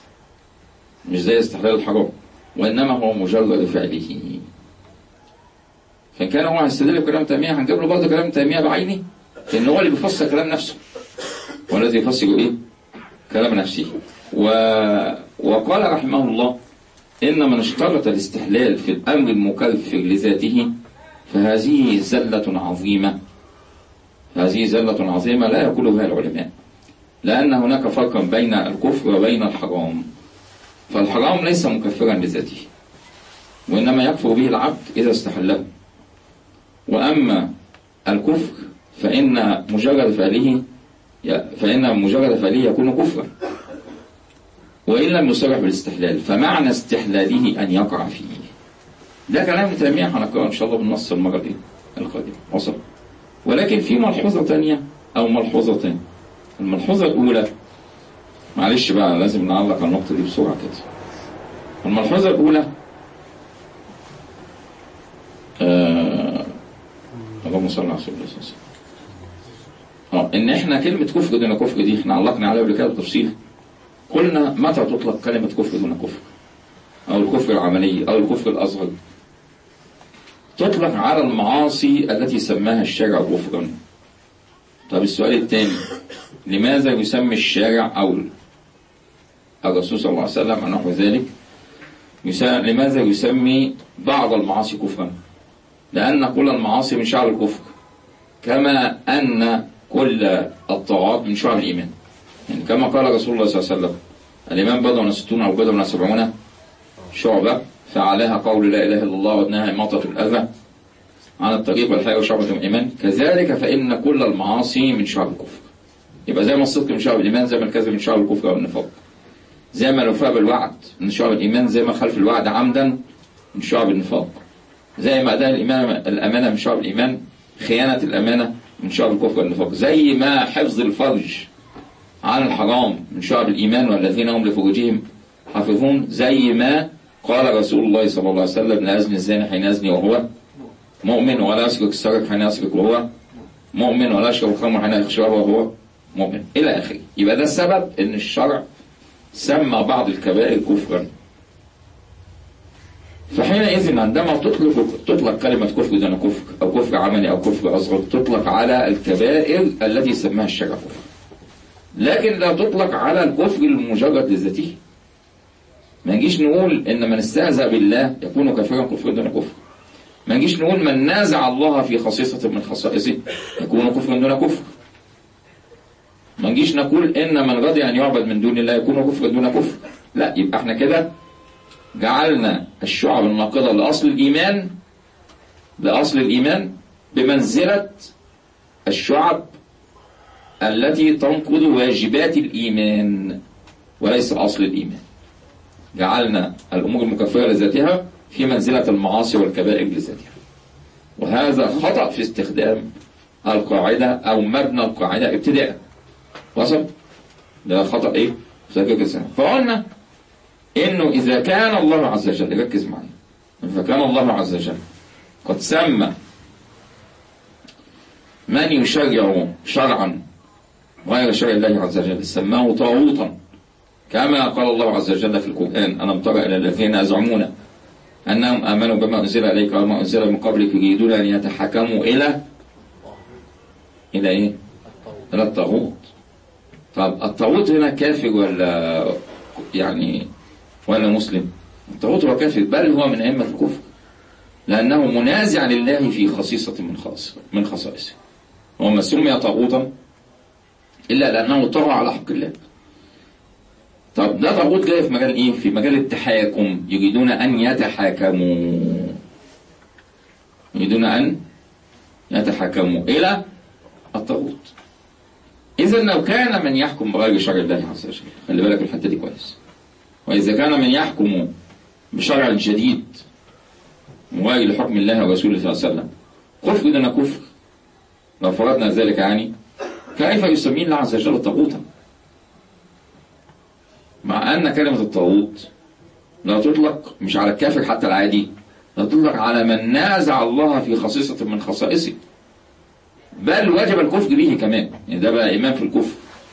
مش زي استحلال الحرام وانما هو مجرد فعله فإن كان هو هيستدل بكلام تيمية هنجيب له برضه كلام تيمية بعيني لأن هو اللي بيفسر كلام نفسه هو الذي يفسر إيه؟ كلام نفسه و... وقال رحمه الله إن من اشترط الاستحلال في الأمر المكفر لذاته فهذه زلة عظيمة هذه زلة عظيمة لا يقولها العلماء لأن هناك فرقا بين الكفر وبين الحرام فالحرام ليس مكفرا لذاته وإنما يكفر به العبد إذا استحله وأما الكفر فإن مجرد فعله فإن مجرد فعله يكون كفرا وإن لم يصرح بالاستحلال فمعنى استحلاله أن يقع فيه ده كلام ابن تيمية هنقرأه إن شاء الله بالنص المرة دي القادمة وصل ولكن في ملحوظة تانية أو ملحوظتين الملحوظة الأولى معلش بقى لازم نعلق على النقطة دي بسرعة كده الملحوظة الأولى آه اللهم صل على رسول الله صلى الله عليه وسلم اه ان احنا كلمة كفر دون كفر دي احنا علقنا عليها قبل كده بتفصيل قلنا متى تطلق كلمة كفر دون كفر او الكفر العملي او الكفر الاصغر تطلق على المعاصي التي سماها الشارع كفرا طب السؤال الثاني لماذا يسمي الشارع او الرسول صلى الله عليه وسلم عن نحو ذلك يسا... لماذا يسمي بعض المعاصي كفرا لأن كل المعاصي من شعب الكفر كما أن كل الطاعات من شعب الإيمان يعني كما قال رسول الله صلى الله عليه وسلم الإيمان بضع ستون أو بضع سبعون شعبة فعليها قول لا إله إلا الله وأنها إماطة الأذى عن الطريق والحياة وشعبة من الإيمان كذلك فإن كل المعاصي من شعب الكفر يبقى زي ما الصدق من شعب الإيمان زي ما الكذب من شعب الكفر أو النفاق زي ما الوفاء بالوعد من شعب الإيمان زي ما خلف الوعد عمدا من شعب النفاق زي ما أداء الإمام الأمانة من شعب الإيمان خيانة الأمانة من شعب الكفر والنفاق زي ما حفظ الفرج عن الحرام من شعب الإيمان والذين هم لفروجهم حافظون زي ما قال رسول الله صلى الله عليه وسلم لا يزني الزاني حين يزني وهو مؤمن ولا يسرق السارق حين يسرق وهو مؤمن ولا يشرب الخمر حين يشرب وهو مؤمن إلى آخره يبقى ده السبب إن الشرع سمى بعض الكبائر كفرا فحينئذ عندما تطلق تطلق كلمة كفر دون كفر أو كفر عملي أو كفر أصغر تطلق على الكبائر التي سماها الشرع كفر لكن لا تطلق على الكفر المجرد لذاته ما نجيش نقول إن من استهزأ بالله يكون كافرا كفر دون كفر ما نجيش نقول من نازع الله في خصيصة من خصائصه يكون كفر دون كفر ما نجيش نقول ان من رضي ان يعبد من دون الله يكون كفر دون كفر لا يبقى احنا كده جعلنا الشعب الناقضة لأصل الإيمان لأصل الإيمان بمنزلة الشعب التي تنقض واجبات الإيمان وليس أصل الإيمان جعلنا الأمور المكفرة لذاتها في منزلة المعاصي والكبائر لذاتها وهذا خطأ في استخدام القاعدة أو مبنى القاعدة ابتداء وصل ده خطأ إيه؟ فقلنا إنه إذا كان الله عز وجل ركز معي إذا كان الله عز وجل قد سمى من يشرع شرعا غير شرع الله عز وجل سماه طاغوتا كما قال الله عز وجل في القرآن ألم تر إلى الذين يزعمون أنهم آمنوا بما أنزل عليك وما أنزل من قبلك يريدون أن يتحكموا إلى إلى إيه؟ إلى الطاغوت طب الطاغوت هنا كافر ولا يعني ولا مسلم الطاغوت هو كافر بل هو من أئمة الكفر لأنه منازع لله في خصيصة من خاص من خصائصه وما سمي طاغوتا إلا لأنه طغى على حق الله طب ده طاغوت جاي في مجال إيه؟ في مجال التحاكم يريدون أن يتحاكموا يريدون أن يتحاكموا إلى الطاغوت إذا لو كان من يحكم بغير شرع الله عز وجل خلي بالك الحتة دي كويس وإذا كان من يحكم بشرع جديد مغاير لحكم الله ورسوله صلى الله عليه وسلم كفر دون كفر لو فرضنا ذلك يعني كيف يسميه الله عز وجل طاغوتا مع أن كلمة الطاغوت لا تطلق مش على الكافر حتى العادي لا تطلق على من نازع الله في خصيصة من خصائصه بل وجب الكفر به كمان يعني ده بقى إمام في الكفر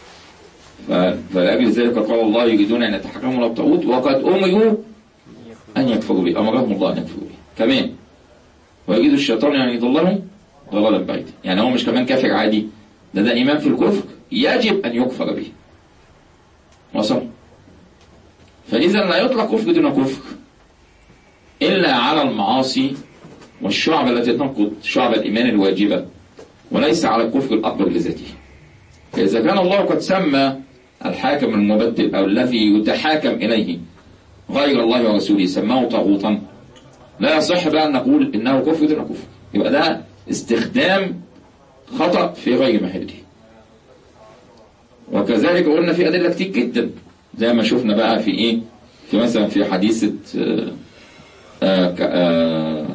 فلأجل ذلك قال الله يريدون أن يتحكموا إلى الطاغوت وقد أمروا أن يكفروا به أمرهم الله أن يكفروا به كمان ويريد الشيطان أن يضلهم ضلالا بعيدا يعني هو مش كمان كافر عادي ده ده إمام في الكفر يجب أن يكفر به وصل فإذا لا يطلق كفر دون كفر إلا على المعاصي والشعب التي تنقض شعب الإيمان الواجبة وليس على الكفر الأكبر لذاته فإذا كان الله قد سمى الحاكم المبدل أو الذي يتحاكم إليه غير الله ورسوله سماه طاغوتا لا يصح بقى أن نقول إنه كفر دون كفر يبقى ده استخدام خطأ في غير محله وكذلك قلنا في أدلة كتير جدا زي ما شفنا بقى في إيه في مثلا في حديثة آآ آآ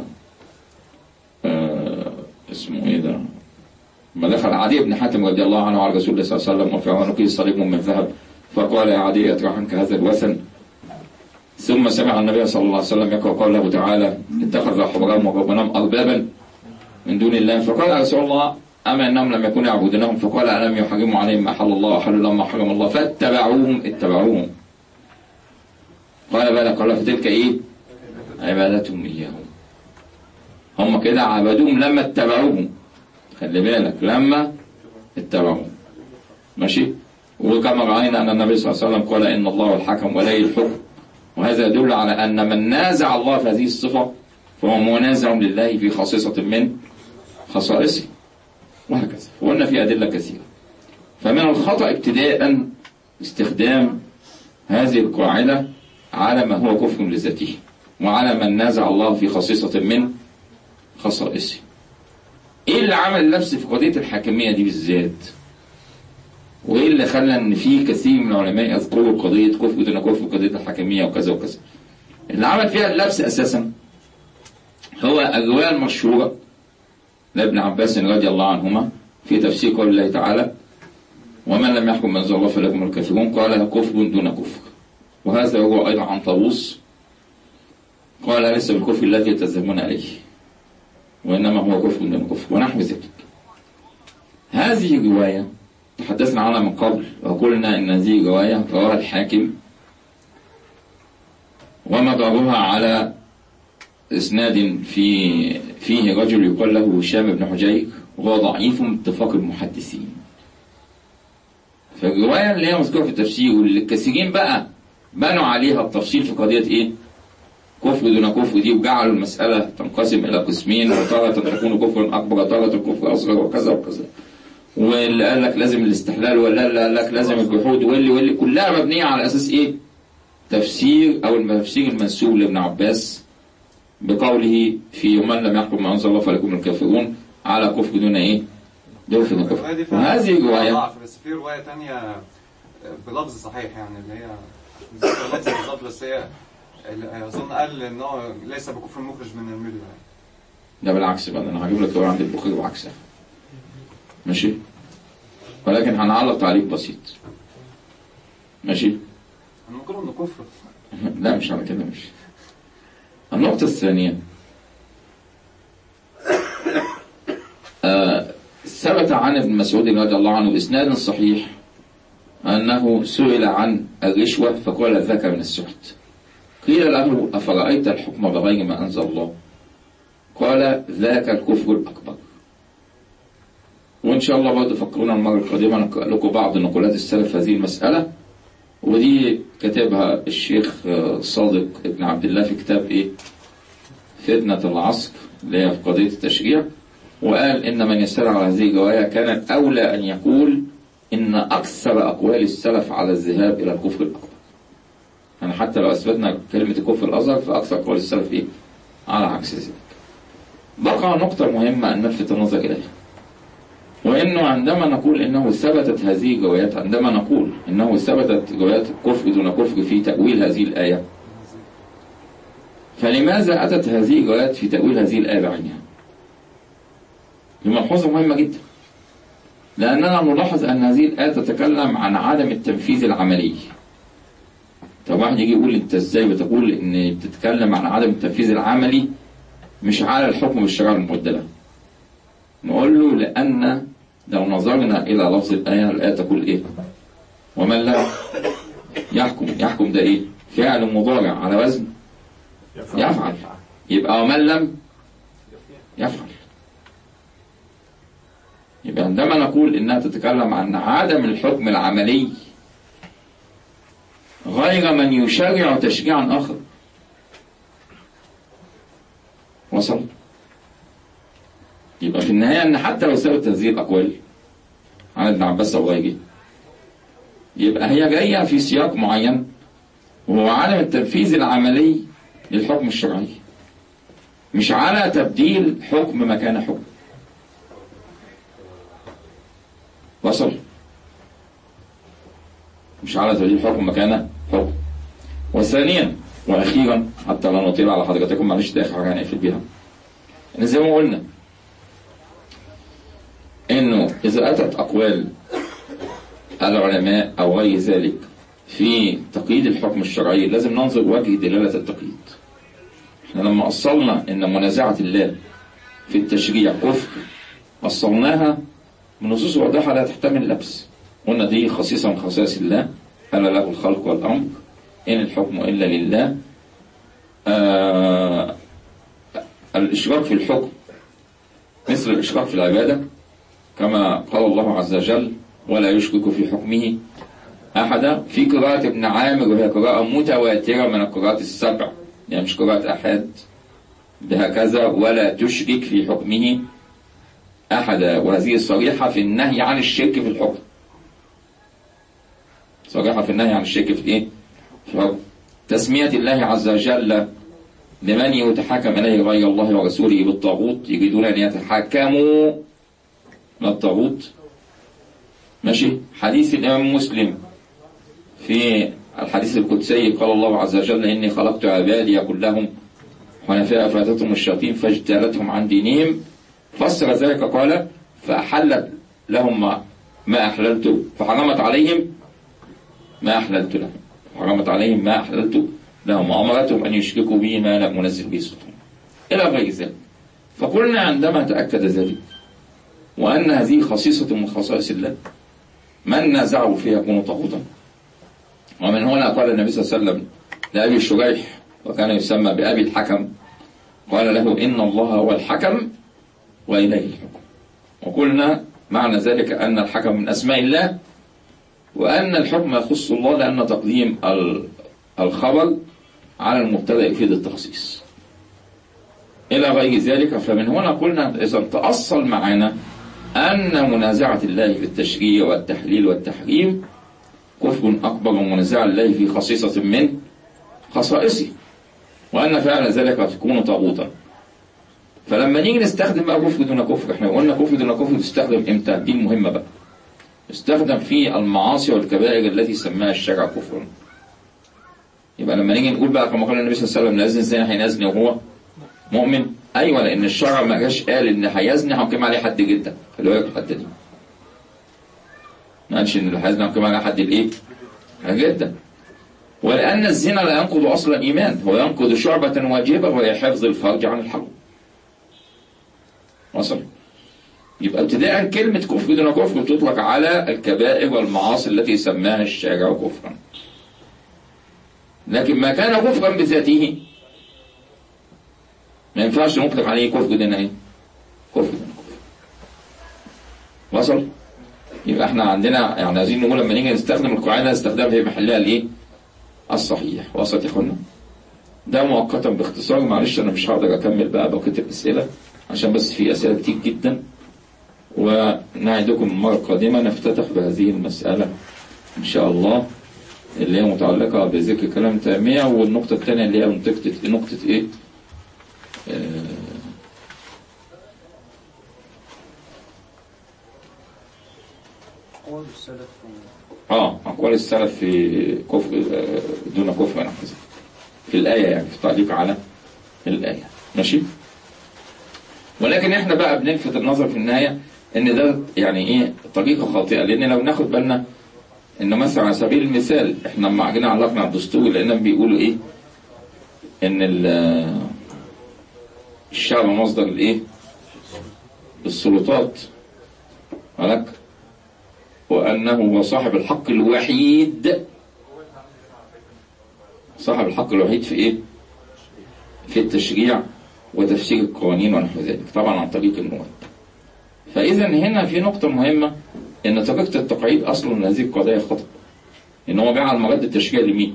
آآ اسمه إيه ده ما دخل عدي بن حاتم رضي الله عنه على رسول الله صلى الله عليه وسلم وفي عنقه صليب من ذهب فقال يا عدي اطرح عنك هذا الوثن ثم سمع النبي صلى الله عليه وسلم يقرأ قوله تعالى اتخذ أحبارهم ورهبانهم أربابا من دون الله فقال يا رسول الله أما أنهم لم يكونوا يعبدونهم فقال ألم يحرموا عليهم ما حل الله وحل لهم ما حرم الله فاتبعوهم اتبعوهم قال بلى قال فتلك إيه عبادتهم إياهم هم كده عبدوهم لما اتبعوهم خلي بالك لما اتبعوهم ماشي وكما رأينا أن النبي صلى الله عليه وسلم قال إن الله الحكم ولي الحكم وهذا يدل على أن من نازع الله في هذه الصفة فهو منازع لله في خاصية من خصائصه وهكذا وقلنا في أدلة كثيرة فمن الخطأ ابتداء استخدام هذه القاعدة على ما هو كفر لذاته وعلى من نازع الله في خصيصة من خصائصه ايه اللي عمل النفس في قضية الحاكمية دي بالذات وايه اللي خلى ان في كثير من العلماء يذكروا قضية كفر دون كفر قضية الحاكمية وكذا وكذا اللي عمل فيها اللبس اساسا هو الرواية المشهورة لابن عباس رضي الله عنهما في تفسير قول الله تعالى ومن لم يحكم من الله فلكم الكافرون قال كفر دون كفر وهذا هو أيضا عن طاووس قال ليس بالكفر الذي تذهبون عليه وإنما هو كفر دون كفر ونحو ذلك هذه رواية تحدثنا عنها من قبل وقلنا إن هذه رواية رواها الحاكم ومدارها على إسناد في فيه رجل يقال له هشام بن حجير وهو ضعيف باتفاق المحدثين فالرواية اللي هي مذكورة في التفسير واللي الكثيرين بقى بنوا عليها التفصيل في قضية إيه؟ كفر دون كفر دي وجعلوا المسألة تنقسم إلى قسمين وتارة تكون كفرا أكبر وتارة كفر أصغر وكذا وكذا واللي قال لك لازم الاستحلال ولا اللي قال لك لازم الجحود واللي واللي كلها مبنية على أساس إيه؟ تفسير أو التفسير المنسوب لابن عباس بقوله في من لم يحكم ما أنزل الله فلكم الكافرون على كفر دون إيه؟ دون كفر الرواية دي فعلا وهذه الرواية ضعف بس في رواية تانية بلفظ صحيح يعني اللي هي مش ذكر لفظ بالظبط بس هي اللي أظن قال إن هو ليس بكفر مخرج من الملة يعني. ده بالعكس بقى أنا هجيب لك رواية عند البخاري وعكسها ماشي ولكن هنعلق تعليق بسيط ماشي أنا ممكن إنه كفر لا مش على كده مش النقطة الثانية آه ثبت عن ابن مسعود رضي الله عنه بإسناد صحيح أنه سئل عن الرشوة فقال ذاك من السحت قيل له أفرأيت الحكم بغير ما أنزل الله قال ذاك الكفر الأكبر وإن شاء الله برضه فكرونا المرة القادمة نقرأ لكم بعض نقولات السلف في هذه المسألة ودي كتبها الشيخ صادق ابن عبد الله في كتاب ايه فتنة العصر اللي هي في قضية التشريع وقال إن من يسر على هذه الرواية كان أولى أن يقول إن أكثر أقوال السلف على الذهاب إلى الكفر الأكبر يعني حتى لو أثبتنا كلمة الكفر الأصغر فأكثر أقوال السلف إيه على عكس ذلك بقى نقطة مهمة أن نلفت النظر إليها وإنه عندما نقول إنه ثبتت هذه الروايات عندما نقول إنه ثبتت روايات الكفر دون كفر في تأويل هذه الآية فلماذا أتت هذه الروايات في تأويل هذه الآية بعينها؟ لملحوظة مهمة جدا لأننا نلاحظ أن هذه الآية تتكلم عن عدم التنفيذ العملي طب واحد يجي يقول أنت إزاي بتقول إن بتتكلم عن عدم التنفيذ العملي مش على الحكم بالشريعة المبدلة نقول له لأن لو نظرنا إلى لفظ الآية الآية تقول إيه ومن لا يحكم يحكم ده إيه فعل مضارع على وزن يفعل يبقى ومن لم يفعل يبقى عندما نقول إنها تتكلم عن عدم الحكم العملي غير من يشرع تشريعا آخر وصل يبقى في النهاية أن حتى لو ثبت هذه الأقوال عن ابن عباس أو غيره يبقى هي جاية في سياق معين وهو عدم التنفيذ العملي للحكم الشرعي مش على تبديل حكم مكان حكم وصل مش على تبديل حكم مكان حكم وثانيا واخيرا حتى لا نطيل على حضراتكم معلش ده اخر حاجه هنقفل بيها ان زي ما قلنا انه اذا اتت اقوال العلماء او غير ذلك في تقييد الحكم الشرعي لازم ننظر وجه دلاله التقييد احنا لما اصلنا ان منازعه الله في التشريع كفر اصلناها من نصوص واضحه لا تحتمل لبس قلنا دي خصيصه من خصائص الله الا له الخلق والامر ان الحكم الا لله آه الاشراك في الحكم مثل الاشراك في العباده كما قال الله عز وجل ولا يشرك في حكمه أحدا في قراءة ابن عامر وهي قراءة متواترة من القراءات السبع يعني مش قراءة أحد بهكذا ولا تشرك في حكمه أحدا وهذه صريحة في النهي عن الشرك في الحكم صريحة في النهي عن الشرك في إيه؟ في الحكم تسمية الله عز وجل لمن يتحكم إليه غير الله ورسوله بالطاغوت يريدون أن يتحكموا من الطاغوت ماشي حديث الإمام مسلم في الحديث القدسي قال الله عز وجل إني خلقت عبادي كلهم حنفاء فاتتهم الشياطين فاجتالتهم عن دينهم فسر ذلك قال فأحلت لهم ما, ما أحللت فحرمت عليهم ما أحللت لهم حرمت عليهم ما أحللت لهم وأمرتهم أن يشركوا به ما لم منزل به سلطان إلى غير ذلك فقلنا عندما تأكد ذلك وأن هذه خصيصة من خصائص الله من نازعه فيها يكون طاغوتا ومن هنا قال النبي صلى الله عليه وسلم لأبي شريح وكان يسمى بأبي الحكم قال له إن الله هو الحكم وإليه الحكم وقلنا معنى ذلك أن الحكم من أسماء الله وأن الحكم يخص الله لأن تقديم الخبر على المبتدأ يفيد التخصيص إلى غير ذلك فمن هنا قلنا إذا تأصل معنا أن منازعة الله في التشريع والتحليل والتحريم كفر أكبر من منازعة الله في خصيصة من خصائصه وأن فعل ذلك قد يكون طاغوتا فلما نيجي نستخدم بقى كفر دون كفر احنا قلنا كفر دون كفر تستخدم امتى دي المهمة بقى استخدم في المعاصي والكبائر التي سماها الشرع كفرا يبقى لما نيجي نقول بقى كما قال النبي صلى الله عليه وسلم لا يزني الزاني هينزني وهو مؤمن ايوه لان الشرع ما جاش قال ان هيزني هنقيم عليه حد جدا خلي بالك الحته دي ما قالش ان اللي هيزني هنقيم عليه حد الايه؟ جدا ولان الزنا لا ينقض اصل الايمان هو ينقض شعبه واجبه وهي حفظ الفرج عن الحرام وصل يبقى ابتداء كلمة كفر دون كفر تطلق على الكبائر والمعاصي التي سماها الشارع كفرا لكن ما كان كفرا بذاته ما ينفعش نطلق عليه كفر دون ايه؟ كفر دون كفر وصل؟ يبقى احنا عندنا يعني عايزين نقول لما نيجي نستخدم القاعدة نستخدمها في محلها الايه؟ الصحيح وصلت يا اخوانا؟ ده مؤقتا باختصار معلش انا مش هقدر اكمل بقى بقية الاسئلة عشان بس في اسئلة كتير جدا ونعدكم المرة القادمة نفتتح بهذه المسألة إن شاء الله اللي هي متعلقة بذكر كلام تيمية والنقطة الثانية اللي هي نقطة نقطة إيه؟ آه قول السلف آه أقوال السلف في كفر آه، دون كفر أنا حسب في الآية يعني في التعليق على الآية ماشي؟ ولكن احنا بقى بنلفت النظر في النهاية ان ده يعني ايه طريقة خاطئة لان لو ناخد بالنا ان مثلا على سبيل المثال احنا لما جينا علقنا على الدستور لان بيقولوا ايه ان ال- الشعب مصدر الايه السلطات ولك وانه هو صاحب الحق الوحيد صاحب الحق الوحيد في ايه في التشريع وتفسير القوانين ونحو ذلك طبعا عن طريق النواب فإذا هنا في نقطة مهمة إن طريقة التقعيد أصلا هذه القضايا خطأ إن هو جعل مواد التشريع لمين؟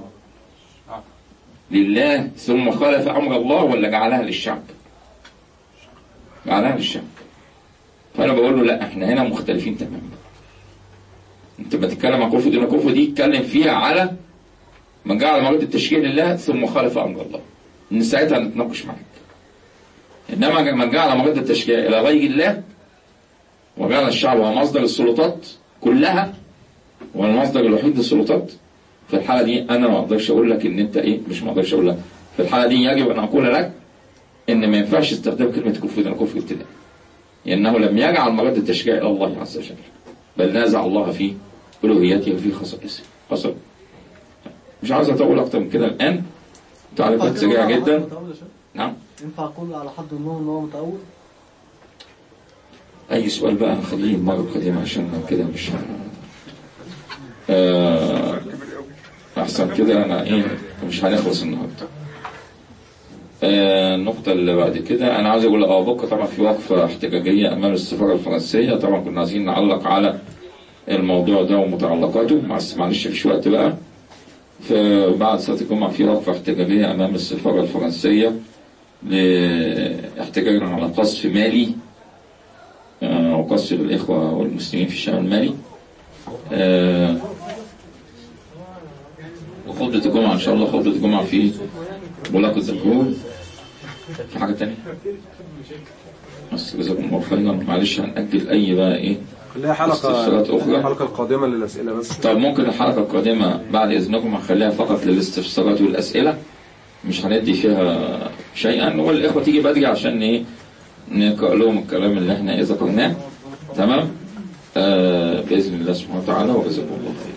لله ثم خالف أمر الله ولا جعلها للشعب؟ جعلها للشعب فأنا بقول له لا إحنا هنا مختلفين تماما أنت ما تتكلم عن كفر دون كفر دي اتكلم فيها على من جعل مواد التشريع لله ثم خالف أمر الله إن ساعتها نتناقش معاك إنما من جعل مواد التشريع إلى غير الله وجعل الشعب هو مصدر السلطات كلها هو المصدر الوحيد للسلطات في الحالة دي أنا ما أقدرش أقول لك إن أنت إيه مش ما أقدرش أقول لك في الحالة دي يجب أن أقول لك إن ما ينفعش استخدام كلمة كفر دون كفر ابتداء لأنه لم يجعل مراد التشريع إلى الله عز وجل بل نازع الله في ألوهيته وفي خصائصه حصل مش عايز أطول أكتر من كده الآن تعليقات سريعة جدا نعم ينفع أقول على حد النور إن هو متأول؟ أي سؤال بقى نخليه المرة القادمة عشان كده مش آه أحسن كده أنا إيه مش هنخلص النهاردة آه النقطة اللي بعد كده أنا عاوز أقول أه بكرة طبعا في وقفة احتجاجية أمام السفارة الفرنسية طبعا كنا عايزين نعلق على الموضوع ده ومتعلقاته معلش معلش مفيش وقت بقى فبعد صلاة الجمعة في وقفة احتجاجية أمام السفارة الفرنسية لاحتجاجا على قصف مالي آه، وقصف الإخوة والمسلمين في الشمال المالي آه، وخطبة الجمعة إن شاء الله خطبة الجمعة في بولاق الزكور في حاجة تانية بس جزاكم الله خيرا معلش هنأجل أي بقى إيه خليها حلقة استفسارات أخرى. خليها الحلقة القادمة للأسئلة بس طب ممكن الحلقة القادمة بعد إذنكم هنخليها فقط للاستفسارات والأسئلة مش هندي فيها شيئا والإخوة تيجي بدري عشان إيه نقرأ لهم الكلام اللي احنا إيه ذكرناه تمام آه بإذن الله سبحانه وتعالى وجزاكم الله خير